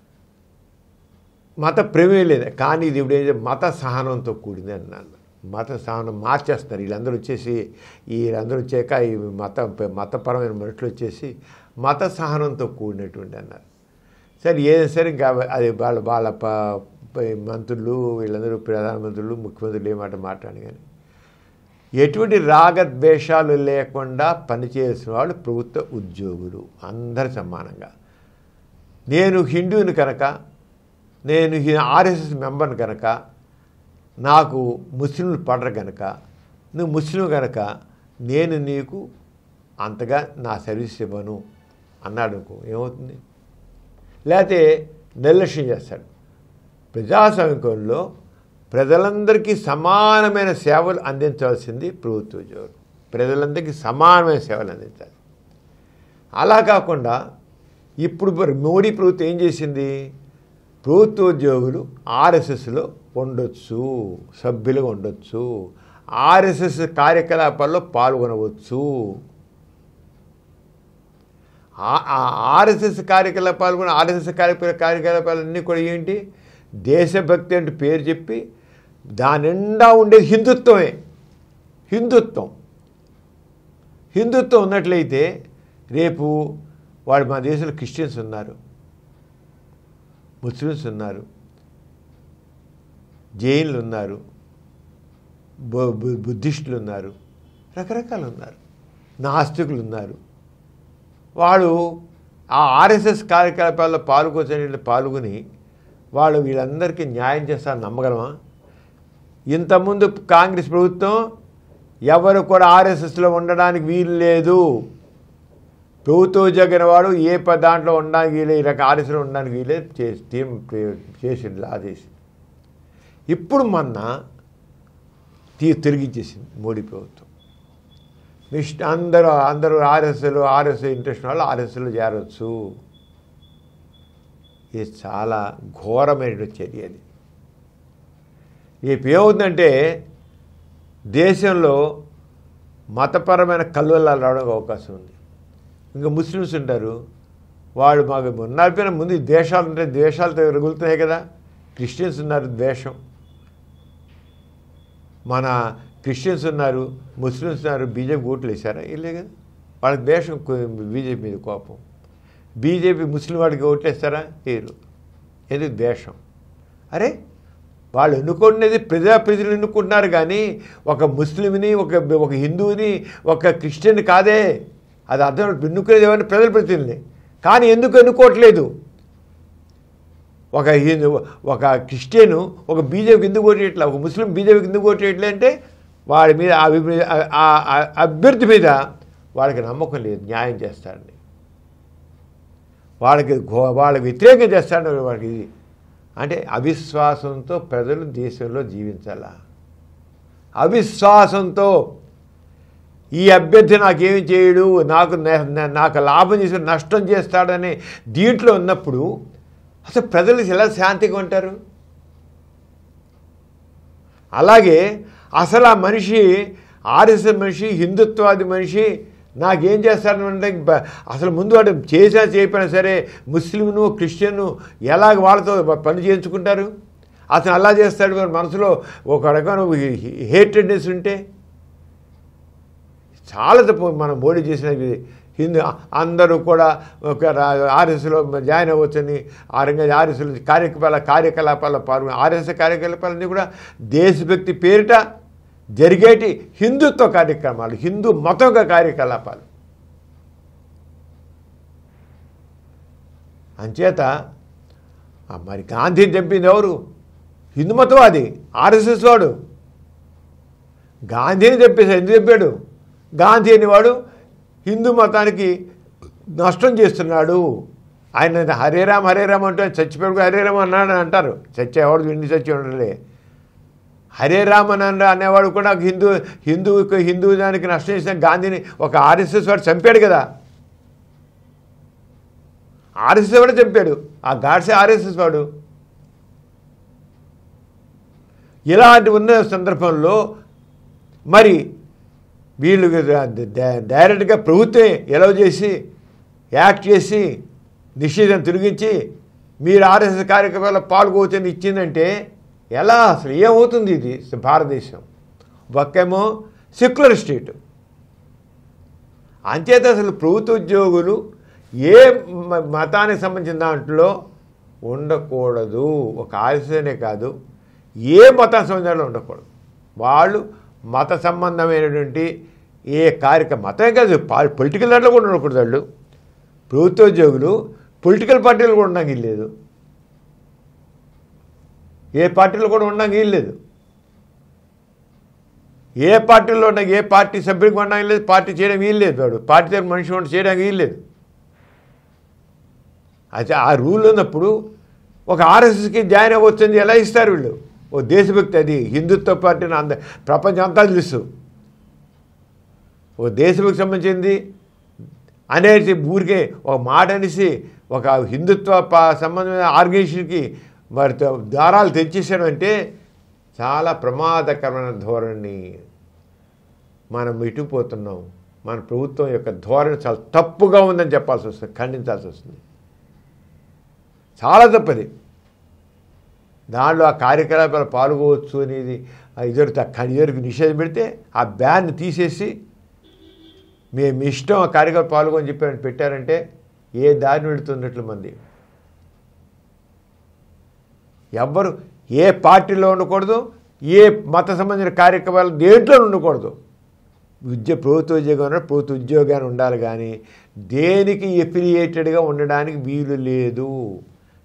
మత ప్రమేయం లేదు కానీ ఇది ఇప్పుడు ఏంటంటే మత సహనంతో కూడింది అన్నాను మత సహనం మార్చేస్తారు వీళ్ళందరూ వచ్చేసి వీళ్ళందరూ వచ్చాక ఈ మత మతపరమైన మనుషులు వచ్చేసి మత సహనంతో కూడినటువంటి అన్నారు సరే ఏదైనా సరే ఇంకా అది వాళ్ళ వాళ్ళ ప ప- మంత్రులు వీళ్ళందరూ ప్రధానమంత్రులు ముఖ్యమంత్రులు ఏ మాట మాట్లాడి కానీ ఎటువంటి రాగద్వేషాలు లేకుండా పనిచేసిన వాళ్ళు ప్రభుత్వ ఉద్యోగులు అందరు సమానంగా నేను హిందువుని కనుక నేను హి- ఆర్ఎస్ఎస్ మెంబర్ని కనుక నాకు ముస్లింలు పడరు కనుక నువ్వు ముస్లిం కనుక నేను నీకు అంతగా నా సర్వీస్ ఇవ్వను అన్నాడు అనుకో ఏమవుతుంది లేకపోతే నిర్లక్ష్యం చేస్తాడు ప్రజాస్వామికంలో ప్రజలందరికీ సమానమైన సేవలు అందించవలసింది ప్రభుత్వ ఉద్యోగులు ప్రజలందరికీ సమానమైన సేవలు అందించాలి అలా కాకుండా ఇప్పుడు మరి మోడీ ప్రభుత్వం ఏం చేసింది ప్రభుత్వ ఉద్యోగులు ఆర్ఎస్ఎస్లో ఉండొచ్చు సభ్యులుగా ఉండొచ్చు ఆర్ఎస్ఎస్ కార్యకలాపాల్లో పాల్గొనవచ్చు ఆ- ఆ ఆర్ఎస్ఎస్ కార్యకలాపాలు కూడా ఆర్ఎస్ఎస్ కార్య కార్యకలాపాలన్నీ కూడా ఏంటి దేశభక్తి అంటే పేరు చెప్పి దాని నిండా ఉండేది హిందుత్వమే హిందుత్వం హిందుత్వం ఉన్నట్లయితే రేపు వాడు మా దేశంలో క్రిస్టియన్స్ ఉన్నారు ముస్లిమ్స్ ఉన్నారు జైన్లు ఉన్నారు బు- బు- బుద్ధిస్టులు ఉన్నారు రకరకాలు ఉన్నారు నాస్తికులు ఉన్నారు వాడు ఆ ఆర్ఎస్ఎస్ కార్యకలాపాల్లో పాల్గొని పాల్గొని వాళ్ళు వీళ్ళందరికీ న్యాయం చేస్తారని నమ్మగలమా ఇంతకుముందు కాంగ్రెస్ ప్రభుత్వం ఎవరు కూడా ఆర్ఎస్ఎస్లో ఉండడానికి వీలు లేదు ప్రభుత్వ ఉద్యోగైన వాడు ఏ ప- దాంట్లో ఉండడానికి వీలే ఈ రకం ఆర్ఎస్లో ఉండడానికి వీలే చేసి తీర్మ చేసింది ఆదేశం ఇప్పుడు మొన్న తీ తిరిగిచ్చేసింది మోడీ ప్రభుత్వం మిస్ట్ అందరూ అందరూ ఆర్ఎస్ఎల్ ఆర్ఎస్ ఇంట్రెస్ట్ వాళ్ళు ఆర్ఎస్ఎల్లో చేరవచ్చు ఇది చాలా ఘోరమైన చర్య అది ఇప్పుడు ఏమవుతుందంటే దేశంలో మతపరమైన కల్వలాలు రావడానికి అవకాశం ఉంది ఇంకా ముస్లిమ్స్ ఉంటారు వాళ్ళు మాకు ఉన్నపోయిన ముందు ఈ దేశాలు ఉంటే దేశాలతో రగులుతున్నాయి కదా క్రిస్టియన్స్ ఉన్నారు ద్వేషం మన క్రిస్టియన్స్ ఉన్నారు ముస్లిమ్స్ ఉన్నారు బీజేపీ ఓట్లు వేశారా వెళ్ళే కదా వాళ్ళకి ద్వేషం బీజేపీ మీద కోపం బీజేపీ ముస్లిం వాడికి ఓట్లు వేస్తారా వేయరు ఎందుకు ద్వేషం అరే వాళ్ళు ఎన్నుకునేది ప్రజా ప్రజలు ఎన్నుకుంటున్నారు కానీ ఒక ముస్లింని ఒక ఒక హిందువుని ఒక క్రిస్టియన్ కాదే అది అర్థం ఎన్నుకునేది ఏమన్నా ప్రజల ప్రతినిధిని కానీ ఎందుకు ఎన్నుకోవట్లేదు ఒక హిందూ ఒక క్రిస్టియను ఒక బీజేపీకి ఎందుకు ఓటేయట్లే ఒక ముస్లిం బీజేపీకి ఎందుకు ఓటేయట్లే అంటే వాడి మీద ఆ విభ- ఆ- ఆ- ఆ అభ్యర్థి మీద వాళ్ళకి నమ్మకం లేదు న్యాయం చేస్తాడని వాళ్ళకి ఘో- వాళ్ళకి వ్యతిరేకంగా చేస్తాడని వాళ్ళకి ఇది అంటే అవిశ్వాసంతో ప్రజలు దేశంలో జీవించాలా అవిశ్వాసంతో ఈ అభ్యర్థి నాకేమి చేయడు నాకు న- న- నాకు లాభం చేసి నష్టం చేస్తాడని దీంట్లో ఉన్నప్పుడు అసలు ప్రజలు ఎలా శాంతిగా ఉంటారు అలాగే అసలు ఆ మనిషి ఆర్ఎస్ఎస్ మనిషి హిందుత్వాది మనిషి నాకేం చేస్తాడంటే బ- అసలు ముందు వాడు చేసినా చేయకపోయినా సరే ముస్లింను క్రిస్టియన్ను ఎలాగ వాళ్ళతో పని చేయించుకుంటారు అతను అలా చేస్తాడు మరి మనసులో ఒక రకమైన హేటెడ్నెస్ ఉంటే చాలా తప్పు మనం మోడీ చేసినది హిందూ అందరూ కూడా ఒక ఆర్ఎస్లో జాయిన్ అవ్వచ్చని ఆ రంగా ఆర్ఎస్లో కార్యకలాపాల కార్యకలాపాల పాల్గొని ఆర్ఎస్ కార్యకలాపాలన్నీ కూడా దేశభక్తి పేరిట జరిగేటి హిందుత్వ కార్యక్రమాలు హిందూ మతం కార్యకలాపాలు అంచేత ఆ మరి గాంధీని చంపింది ఎవరు హిందూ మతవాది ఆర్ఎస్ఎస్ వాడు గాంధీని చెప్పేసి ఎందుకు చెప్పాడు గాంధీ అనేవాడు హిందూ మతానికి నష్టం చేస్తున్నాడు ఆయన హరే రామ్ హరే రామ్ అంటే చచ్చిపోయాడు హరే రామ్ అన్నాడు అని అంటారు చచ్చేవాడు విండి చచ్చి ఉండలే హరే రామ్ అని అన్న- అనేవాడు కూడా హిందూ హిందూ హిందూ దానికి నష్టం చేసిన గాంధీని ఒక ఆర్ఎస్ఎస్ వాడు చంపాడు కదా ఆర్ఎస్ఎస్ వాడు చంపాడు ఆ గాడ్సే ఆర్ఎస్ఎస్ వాడు ఇలాంటి ఉన్న సందర్భంలో మరి వీళ్ళు డ- డైరెక్ట్గా ప్రభుత్వమే ఎలవ చేసి యాక్ట్ చేసి నిషేధం తిరిగించి మీరు ఆర్ఎస్ఎస్ కార్యక్రమాల్లో పాల్గొవచ్చని ఇచ్చిందంటే ఎలా అసలు ఏమవుతుంది ఇది భారతదేశం ఒక్కేమో సెక్యులర్ స్టేట్ అంచేత అసలు ప్రభుత్వ ఉద్యోగులు ఏ మ- మతానికి సంబంధించిన దాంట్లో ఉండకూడదు ఒక ఆశనే కాదు ఏ మతానికి సంబంధించిన ఉండకూడదు వాళ్ళు మత సంబంధమైనటువంటి ఏ కార్యక్రమం మతమే కాదు పా- పొలిటికల్ దాంట్లో కూడా ఉండకూడదు వాళ్ళు ప్రభుత్వ ఉద్యోగులు పొలిటికల్ పార్టీలు కూడా ఉండడానికి లేదు ఏ పార్టీలో కూడా ఉండడానికి వీల్లేదు ఏ పార్టీలో ఉన్న ఏ పార్టీ సభ్యుడికి ఉండడానికి లేదు పార్టీ చేయడం వీల్లేదు వాడు పార్టీ తరపు మనిషి ఉండి చేయడానికి వీల్లేదు అయితే ఆ రూల్ ఉన్నప్పుడు ఒక ఆర్ఎస్ఎస్కి జాయిన్ అవ్వచ్చని ఎలా ఇస్తారు వీళ్ళు ఓ దేశభక్తి అది హిందుత్వ పార్టీని అంద ప్రపంచం అంతా తెలుసు ఓ దేశభక్తి సంబంధించింది అనేసి ఊరికే ఒక మాట అనేసి ఒక హిందుత్వ ప- సంబంధమైన ఆర్గనైజేషన్కి మరి త- దారాలు తెచ్చేసాడు అంటే చాలా ప్రమాదకరమైన ధోరణి మనం ఇటుపోతున్నాం మన ప్రభుత్వం యొక్క ధోరణి చాలా తప్పుగా ఉందని చెప్పాల్సి వస్తుంది ఖండించాల్సి వస్తుంది చాలా తప్పది దాంట్లో ఆ కార్యకలాపాలు పాల్గొవచ్చు అనేది ఆ ఇద్దరు ఇద్దరికి నిషేధం పెడితే ఆ బ్యాన్ తీసేసి మేము మీ ఇష్టం ఆ కార్యక్రమం పాల్గొని చెప్పి పెట్టారంటే ఏ దారిని వెళుతున్నట్లు మంది ఎవ్వరు ఏ పార్టీలో ఉండకూడదు ఏ మత సంబంధించిన కార్యక్రమాలు దేంట్లో ఉండకూడదు ఉద్యోగ ప్రభుత్వ ఉద్యోగం ఉన్న ప్రభుత్వ ఉద్యోగాన్ని ఉండాలి కానీ దేనికి ఎఫిలియేటెడ్గా ఉండడానికి వీలు లేదు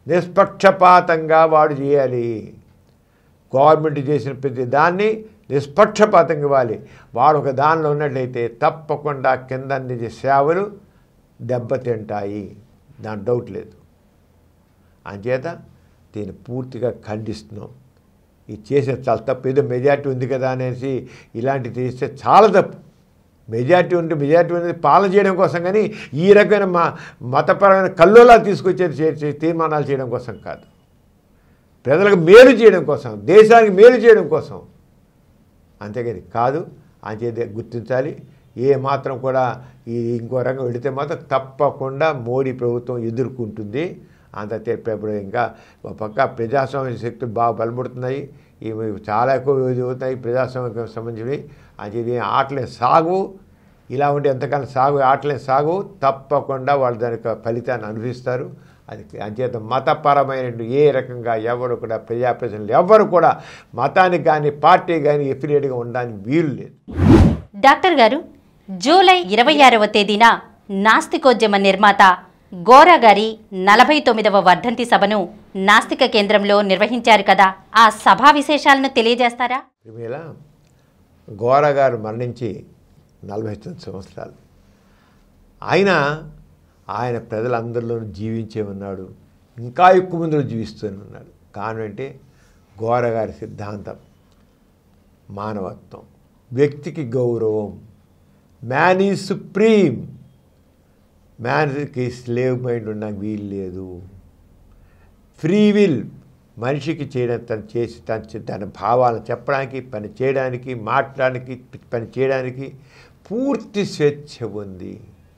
నిష్పక్షపాతంగా వాడు చేయాలి గవర్నమెంట్ చేసిన ప్రతి దాన్ని నిష్పక్షపాతంగా ఇవ్వాలి వాడు ఒక దానిలో ఉన్నట్లయితే తప్పకుండా కింద అందించే సేవలు దెబ్బతింటాయి దాని డౌట్ లేదు అంచేత దీన్ని పూర్తిగా ఖండిస్తున్నాం ఇది చేసే చాలా తప్పు ఏదో మెజార్టీ ఉంది కదా అనేసి ఇలాంటివి చేస్తే చాలా తప్పు మెజార్టీ ఉంటే మెజార్టీ అనేది పాలన చేయడం కోసం కానీ ఈ రకమైన మా మతపరమైన కల్లోలా తీసుకొచ్చే చే- చే- తీర్మానాలు చేయడం కోసం కాదు ప్రజలకు మేలు చేయడం కోసం దేశానికి మేలు చేయడం కోసం అంతేగాని కాదు అంచేది గుర్తించాలి ఏ మాత్రం కూడా ఈ ఇంకో రంగం వెళితే మాత్రం తప్పకుండా మోడీ ప్రభుత్వం ఎదుర్కొంటుంది అంత తెలిపేప్పుడు ఇంకా ఒక పక్క ప్రజాస్వామ్య శక్తులు బాగా బలపడుతున్నాయి ఇవి చాలా ఎక్కువ అవుతాయి ప్రజాస్వామ్యకు సంబంధించినవి అది ఆటలే సాగు ఇలా ఉంటే ఎంతకాలం సాగు ఆటలే సాగు తప్పకుండా వాళ్ళు దానికి ఫలితాన్ని అనుభవిస్తారు అది అంచేత మతపరమైన ఏ రకంగా ఎవరు కూడా ప్రజాప్రతినిధులు ఎవరు కూడా మతానికి కానీ పార్టీ కానీ ఎఫిలియేట్గా ఉండడానికి వీలు లేదు డాక్టర్ గారు జూలై ఇరవై ఆరవ తేదీన నాస్తికోద్యమ నిర్మాత గోరా గారి నలభై తొమ్మిదవ వర్ధంతి సభను నాస్తిక కేంద్రంలో నిర్వహించారు కదా ఆ సభా విశేషాలను తెలియజేస్తారా ప్రిమిల గోర గారు మరణించి నలభై తొమ్మిది సంవత్సరాలు ఆయన ఆయన ప్రజలందరిలోనూ జీవించే ఉన్నాడు ఇంకా ఎక్కువ మందిలో జీవిస్తూనే ఉన్నాడు కారణం అంటే గోర గారి సిద్ధాంతం మానవత్వం వ్యక్తికి గౌరవం మ్యాన్ ఈజ్ సుప్రీం మ్యాన్కి స్లేవ్ మైండ్ ఉండడానికి వీలు లేదు ఫ్రీ విల్ మనిషికి చేయడం తను చేసి తను చే- తన భావాలను చెప్పడానికి పని చేయడానికి మాట్లాడడానికి పని చేయడానికి పూర్తి స్వేచ్ఛ ఉంది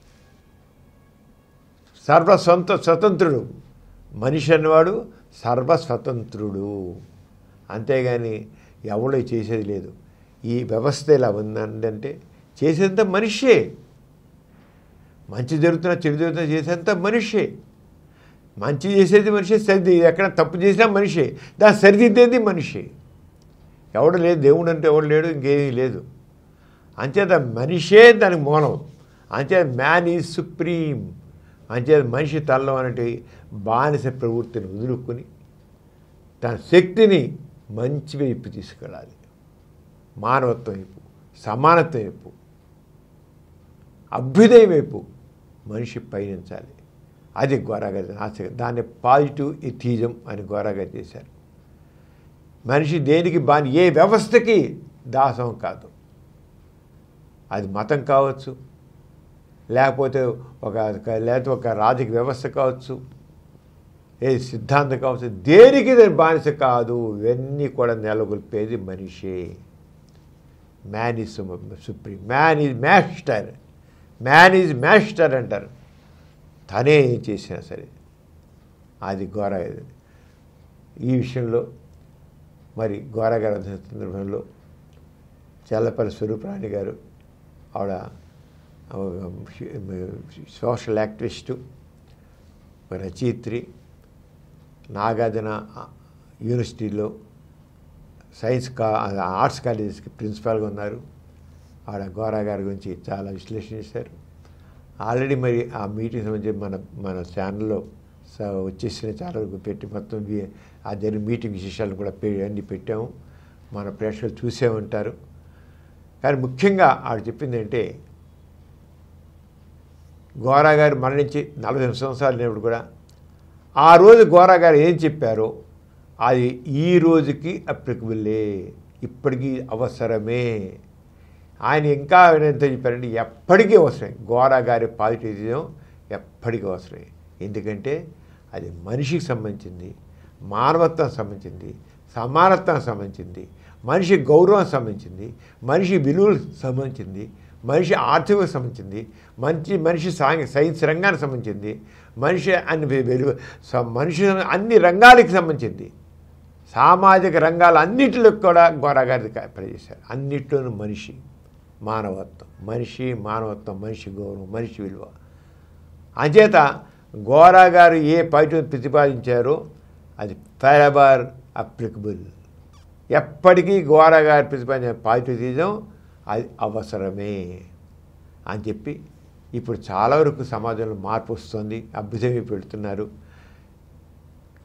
సర్వ సొంత స్వతంత్రుడు మనిషి అన్నవాడు సర్వ స్వతంత్రుడు అంతేగాని ఎవడో చేసేది లేదు ఈ వ్యవస్థ ఇలా ఉందంటే చేసేంత మనిషే మంచి జరుగుతున్నా చెడు జరుగుతున్నా చేసేంత మనిషే మంచి చేసేది మనిషి సరిది ఎక్కడ తప్పు చేసినా మనిషే దాన్ని సరిదిద్దేది మనిషి ఎవడు లేదు దేవుడు అంటే ఎవడు లేడు ఇంకేమీ లేదు అంచేత మనిషే దానికి మూలం అంచేత మ్యాన్ ఈజ్ సుప్రీం అంచేత మనిషి తనలో అనేటి బానిస ప్రవృత్తిని వదులుకొని తన శక్తిని మంచి వైపు తీసుకెళ్ళాలి మానవత్వం వైపు సమానత్వం వైపు అభ్యుదయం వైపు మనిషి పయనించాలి అది గోరాగా ఆశ దాన్ని పాజిటివ్ ఎథిజం అని గోరాగా చేశారు మనిషి దేనికి బాని ఏ వ్యవస్థకి దాసం కాదు అది మతం కావచ్చు లేకపోతే ఒక లేకపోతే ఒక రాజకీయ వ్యవస్థ కావచ్చు ఏ సిద్ధాంతం కావచ్చు దేనికి దాని బానిస కాదు ఇవన్నీ కూడా నెలకొల్పేది మనిషే man is supreme man is master man is master అంటారు తనే ఏం చేసినా సరే అది ఘోర ఈ విషయంలో మరి ఘోర గారి సందర్భంలో చల్లపల్లి స్వరూపరాణి గారు ఆవిడ సోషల్ యాక్టివిస్టు రచయిత్రి నాగార్జున యూనివర్సిటీలో సైన్స్ కా ఆర్ట్స్ కాలేజెస్కి ప్రిన్సిపాల్గా ఉన్నారు ఆవిడ గోరా గారి గురించి చాలా విశ్లేషణ చేశారు ఆల్రెడీ మరి ఆ మీటింగ్ సంబంధించి మన మన ఛానల్లో స- వచ్చేసిన చాలా వరకు పెట్టి మొత్తం వి- ఆ జరిగిన మీటింగ్ విశేషాలు కూడా పె అన్నీ పెట్టాము మన ప్రేక్షకులు చూసే ఉంటారు కానీ ముఖ్యంగా ఆవిడ చెప్పింది ఏంటంటే గోరా గారు మరణించి నలభై ఎనిమిది సంవత్సరాలు అయినప్పుడు కూడా ఆ రోజు గోరా గారు ఏం చెప్పారో అది ఈ రోజుకి అప్లికబుల్లే ఇప్పటికీ అవసరమే ఆయన ఇంకా ఎంత చెప్పారంటే ఎప్పటికీ అవసరమే గోరా గారి పాజిటివిజం ఎప్పటికీ అవసరమే ఎందుకంటే అది మనిషికి సంబంధించింది మానవత్వం సంబంధించింది సమానత్వం సంబంధించింది మనిషి గౌరవం సంబంధించింది మనిషి విలువలకు సంబంధించింది మనిషి ఆర్థిక సంబంధించింది మంచి మనిషి సాంఘ సైన్స్ రంగానికి సంబంధించింది మనిషి అన్ని వె- వెలుగు స- మనిషి అన్ని రంగాలకి సంబంధించింది సామాజిక రంగాలు అన్నిటిలో కూడా గోరాగారి పనిచేశారు అన్నిట్లోనూ మనిషి మానవత్వం మనిషి మానవత్వం మనిషి గౌరవం మనిషి విలువ అంచేత గోరా గారు ఏ పాజిటివ్ ప్రతిపాదించారో అది ఫెరబర్ అప్లికబుల్ ఎప్పటికీ గోరా గారు ప్రతిపాదించిన పాజిటివిజం అది అవసరమే అని చెప్పి ఇప్పుడు చాలా వరకు సమాజంలో మార్పు వస్తుంది అభ్యుదయం పెడుతున్నారు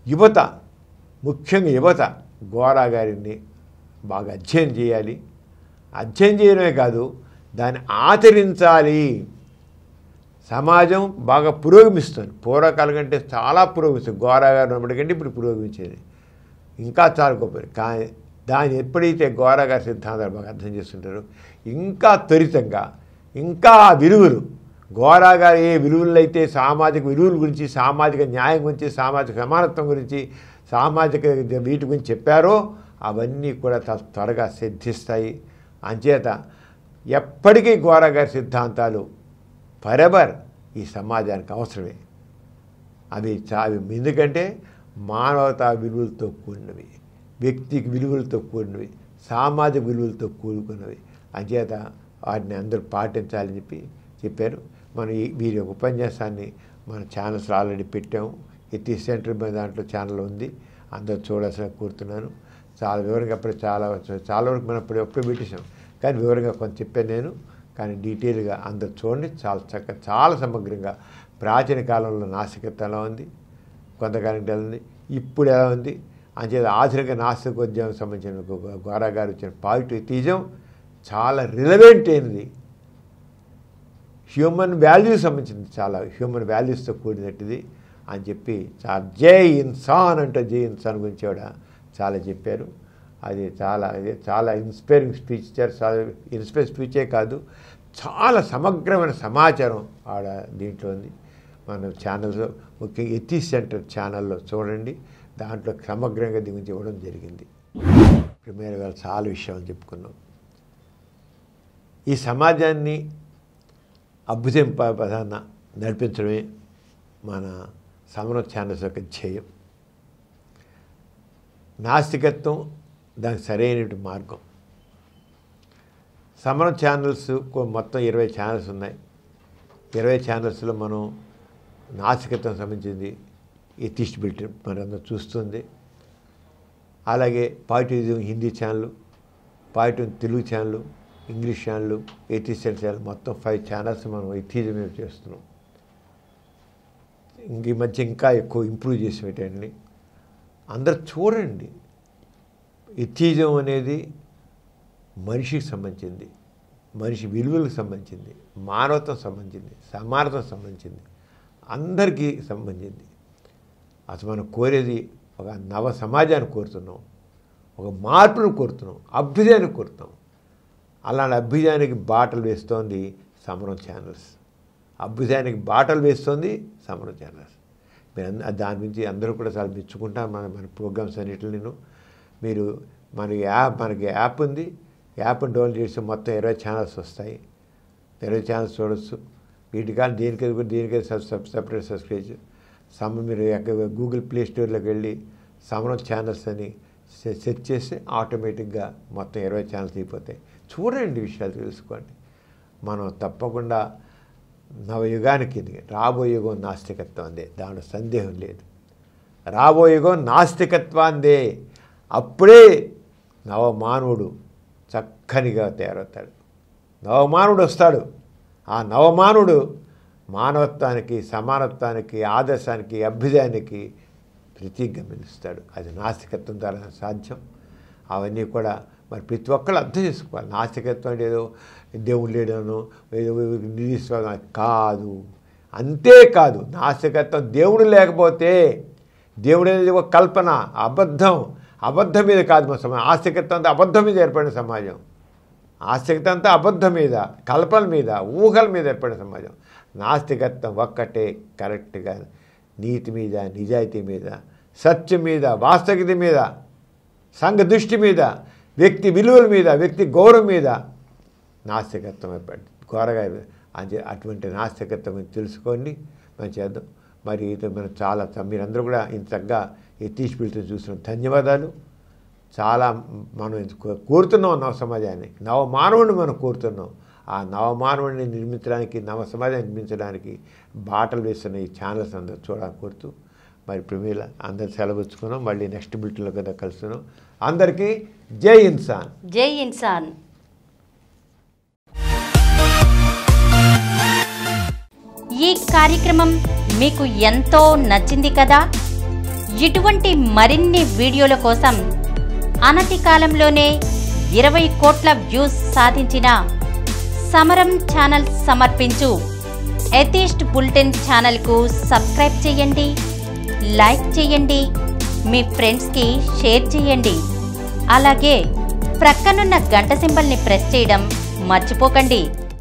యువత ముఖ్యంగా యువత గోరా గారిని బాగా అధ్యయనం చేయాలి అధ్యయనం చేయడమే కాదు దాన్ని ఆచరించాలి సమాజం బాగా పురోగమిస్తుంది పూర్వకాలం కంటే చాలా పురోగమిస్తుంది గోరా గారు ఉన్నప్పటికంటే ఇప్పుడు పురోగమించేది ఇంకా చాలా గొప్ప కానీ దాన్ని ఎప్పుడైతే గోరా గారి సిద్ధాంతాలు బాగా అర్థం చేస్తుంటారో ఇంకా త్వరితంగా ఇంకా ఆ విలువలు గోరా గారు ఏ విలువలు అయితే సామాజిక విలువల గురించి సామాజిక న్యాయం గురించి సామాజిక సమానత్వం గురించి సామాజిక వీటి గురించి చెప్పారో అవన్నీ కూడా త- త్వరగా సిద్ధిస్తాయి అంచేత ఎప్పటికీ గోరా గారి సిద్ధాంతాలు ఫరెవర్ ఈ సమాజానికి అవసరమే అవి చా అవి ఎందుకంటే మానవతా విలువలతో కూడినవి వ్యక్తికి విలువలతో కూడినవి సామాజిక విలువలతో కూడుకున్నవి అంచేత వాటిని అందరూ పాటించాలని చెప్పి చెప్పారు మనం ఈ వీరి యొక్క ఉపన్యాసాన్ని మన ఛానల్స్ ఆల్రెడీ పెట్టాము ఎత్తి సెంటర్ మీద దాంట్లో ఛానల్ ఉంది అందరూ చూడాల్సిన కోరుతున్నాను చాలా వివరంగా అప్పుడు చాలా చాలా వరకు మనం అప్పుడు ఎప్పుడు పెట్టేసాం కానీ వివరంగా కొంత చెప్పాను నేను కానీ డీటెయిల్గా అందరు చూడండి చాలా చక్కగా చాలా సమగ్రంగా ప్రాచీన కాలంలో నాసికత ఎలా ఉంది కొంతకాలం ఎలా ఉంది ఇప్పుడు ఎలా ఉంది అంచేత ఆధునిక నాస్తికోద్యమం సంబంధించిన గో- గోరా గారు ఇచ్చిన పాజిటివ్ తీజం చాలా రిలవెంట్ అయినది హ్యూమన్ వాల్యూస్ సంబంధించింది చాలా హ్యూమన్ వాల్యూస్తో కూడినట్టుది అని చెప్పి చాలా జై ఇన్సాన్ అంటే జై ఇన్సాన్ గురించి కూడా చాలా చెప్పారు అది చాలా అది చాలా ఇన్స్పైరింగ్ స్పీచ్ ఇచ్చారు చాలా ఇన్స్పైర్ స్పీచే కాదు చాలా సమగ్రమైన సమాచారం ఆడ దీంట్లో ఉంది మన ఛానల్స్ ముఖ్యంగా ఎత్తి సెంటర్ ఛానల్లో చూడండి దాంట్లో సమగ్రంగా దీని గురించి ఇవ్వడం జరిగింది ప్రిమేర్ గారు చాలా విషయాలు చెప్పుకున్నాం ఈ సమాజాన్ని అభ్యుదింప ప్రధాన నడిపించడమే మన సమరం ఛానల్స్ యొక్క ధ్యేయం నాస్తికత్వం దానికి సరైన మార్గం సమరం ఛానల్స్ కో- మొత్తం ఇరవై ఛానల్స్ ఉన్నాయి ఇరవై ఛానల్స్లో మనం నాసికత్వం సంబంధించింది ఎథిస్ట్ బిల్ట్ మనందరం చూస్తుంది అలాగే positivism Hindi channel positive Telugu channel English channel ఎథిస్టియన్ ఛానల్ మొత్తం ఫైవ్ ఛానల్స్ మనం ఎథిజం మీద చేస్తున్నాం ఇంక ఈ మధ్య ఇంకా ఎక్కువ ఇంప్రూవ్ చేసి పెట్టండి అందరు చూడండి ఎథిజం అనేది మనిషికి సంబంధించింది మనిషి విలువలకు సంబంధించింది మానవత్వం సంబంధించింది సమానత్వం సంబంధించింది అందరికీ సంబంధించింది అసలు మనం కోరేది ఒక నవ సమాజాన్ని కోరుతున్నాం ఒక మార్పును కోరుతున్నాం అభ్యుదయాన్ని కోరుతున్నాం అలాంటి అభ్యుదయానికి బాటలు వేస్తోంది సమరం ఛానల్స్ అభ్యుదయానికి బాటలు వేస్తోంది సమరం ఛానల్స్ మీరు అంద- దాని గురించి అందరూ కూడా చాలా మెచ్చుకుంటారు మన మన ప్రోగ్రామ్స్ అన్నిటిని నేను మీరు మనకి యాప్ మనకి యాప్ ఉంది యాప్ని డౌన్లోడ్ చేస్తే మొత్తం ఇరవై ఛానల్స్ వస్తాయి ఇరవై ఛానల్స్ చూడొచ్చు వీటికాని దీనికి కూడా దీనికి సబ్ సబ్ సపరేట్ సబ్స్క్రైబ్ సమ మీరు ఎక్క- గూగుల్ ప్లే స్టోర్లోకి వెళ్ళి సమరం ఛానల్స్ అని సె- సెర్చ్ చేస్తే ఆటోమేటిక్గా మొత్తం ఇరవై ఛానల్స్ అయిపోతాయి చూడండి విషయాలు తెలుసుకోండి మనం తప్పకుండా నవయుగానికి ఇది రాబోయే యుగం నాస్తికత్వం అందే దాంట్లో సందేహం లేదు రాబోయే యుగం నాస్తికత్వాందే అప్పుడే నవమానవుడు చక్కనిగా తయారవుతాడు నవమానవుడు వస్తాడు ఆ నవమానవుడు మానవత్వానికి సమానత్వానికి ఆదర్శానికి అభ్యుదయానికి ప్రతీకగా నిలుస్తాడు అది నాస్తికత్వం ద్వారా సాధ్యం అవన్నీ కూడా మరి ప్రతి ఒక్కళ్ళు అర్థం చేసుకోవాలి నాస్తికత్వం అంటే ఏదో దేవుడు లేడను ఏదో నిరీశ్వరం కాదు అంతేకాదు నాస్తికత్వం దేవుడు లేకపోతే దేవుడు అనేది ఒక కల్పన అబద్ధం అబద్ధం మీద కాదు మన సమాజం ఆస్తికత్వం అంతా అబద్ధం మీద ఏర్పడిన సమాజం ఆస్తికత అంతా అబద్ధం మీద కల్పన మీద ఊహల మీద ఏర్పడిన సమాజం నాస్తికత్వం ఒక్కటే కరెక్ట్గా నీతి మీద నిజాయితీ మీద సత్యం మీద వాస్తవికత మీద సంఘ దృష్టి మీద వ్యక్తి విలువల మీద వ్యక్తి గౌరవం మీద నాస్తికత్వం ఏర్పడింది ఘోరగా అంటే అటువంటి నాస్తికత్వం గురించి తెలుసుకోండి మనం చేద్దాం మరి ఇది మనం చాలా మీరందరూ కూడా ఇంతగా ఎత్తీసి పిలుతున్న చూసిన ధన్యవాదాలు చాలా మనం కో- కోరుతున్నాం నవ సమాజాన్ని నవ మానవుడిని మనం కోరుతున్నాం ఆ నవ మానవుడిని నిర్మించడానికి నవ సమాజాన్ని నిర్మించడానికి బాటలు వేస్తున్న ఈ ఛానల్స్ అందరూ చూడాలని కోరుతూ మరి ప్రమీల అందరు సెలవుచ్చుకున్నాం మళ్ళీ నెక్స్ట్ బిల్ట్లో కదా కలుస్తున్నాం అందరికీ జై ఇన్సాన్ జై ఇన్సాన్ ఈ కార్యక్రమం మీకు ఎంతో నచ్చింది కదా ఇటువంటి మరిన్ని వీడియోల కోసం అనతి కాలంలోనే ఇరవై కోట్ల వ్యూస్ సాధించిన సమరం ఛానల్ సమర్పించు ఎథీస్ట్ బులెటిన్ ఛానల్కు సబ్స్క్రైబ్ చేయండి లైక్ చేయండి మీ ఫ్రెండ్స్కి షేర్ చేయండి అలాగే ప్రక్కనున్న గంట సింబల్ని ప్రెస్ చేయడం మర్చిపోకండి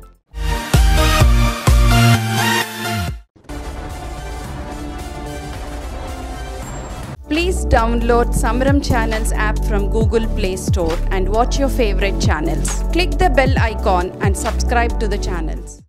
Please download Samram Channels app from Google Play Store and watch your favorite channels. Click the bell icon and subscribe to the channels.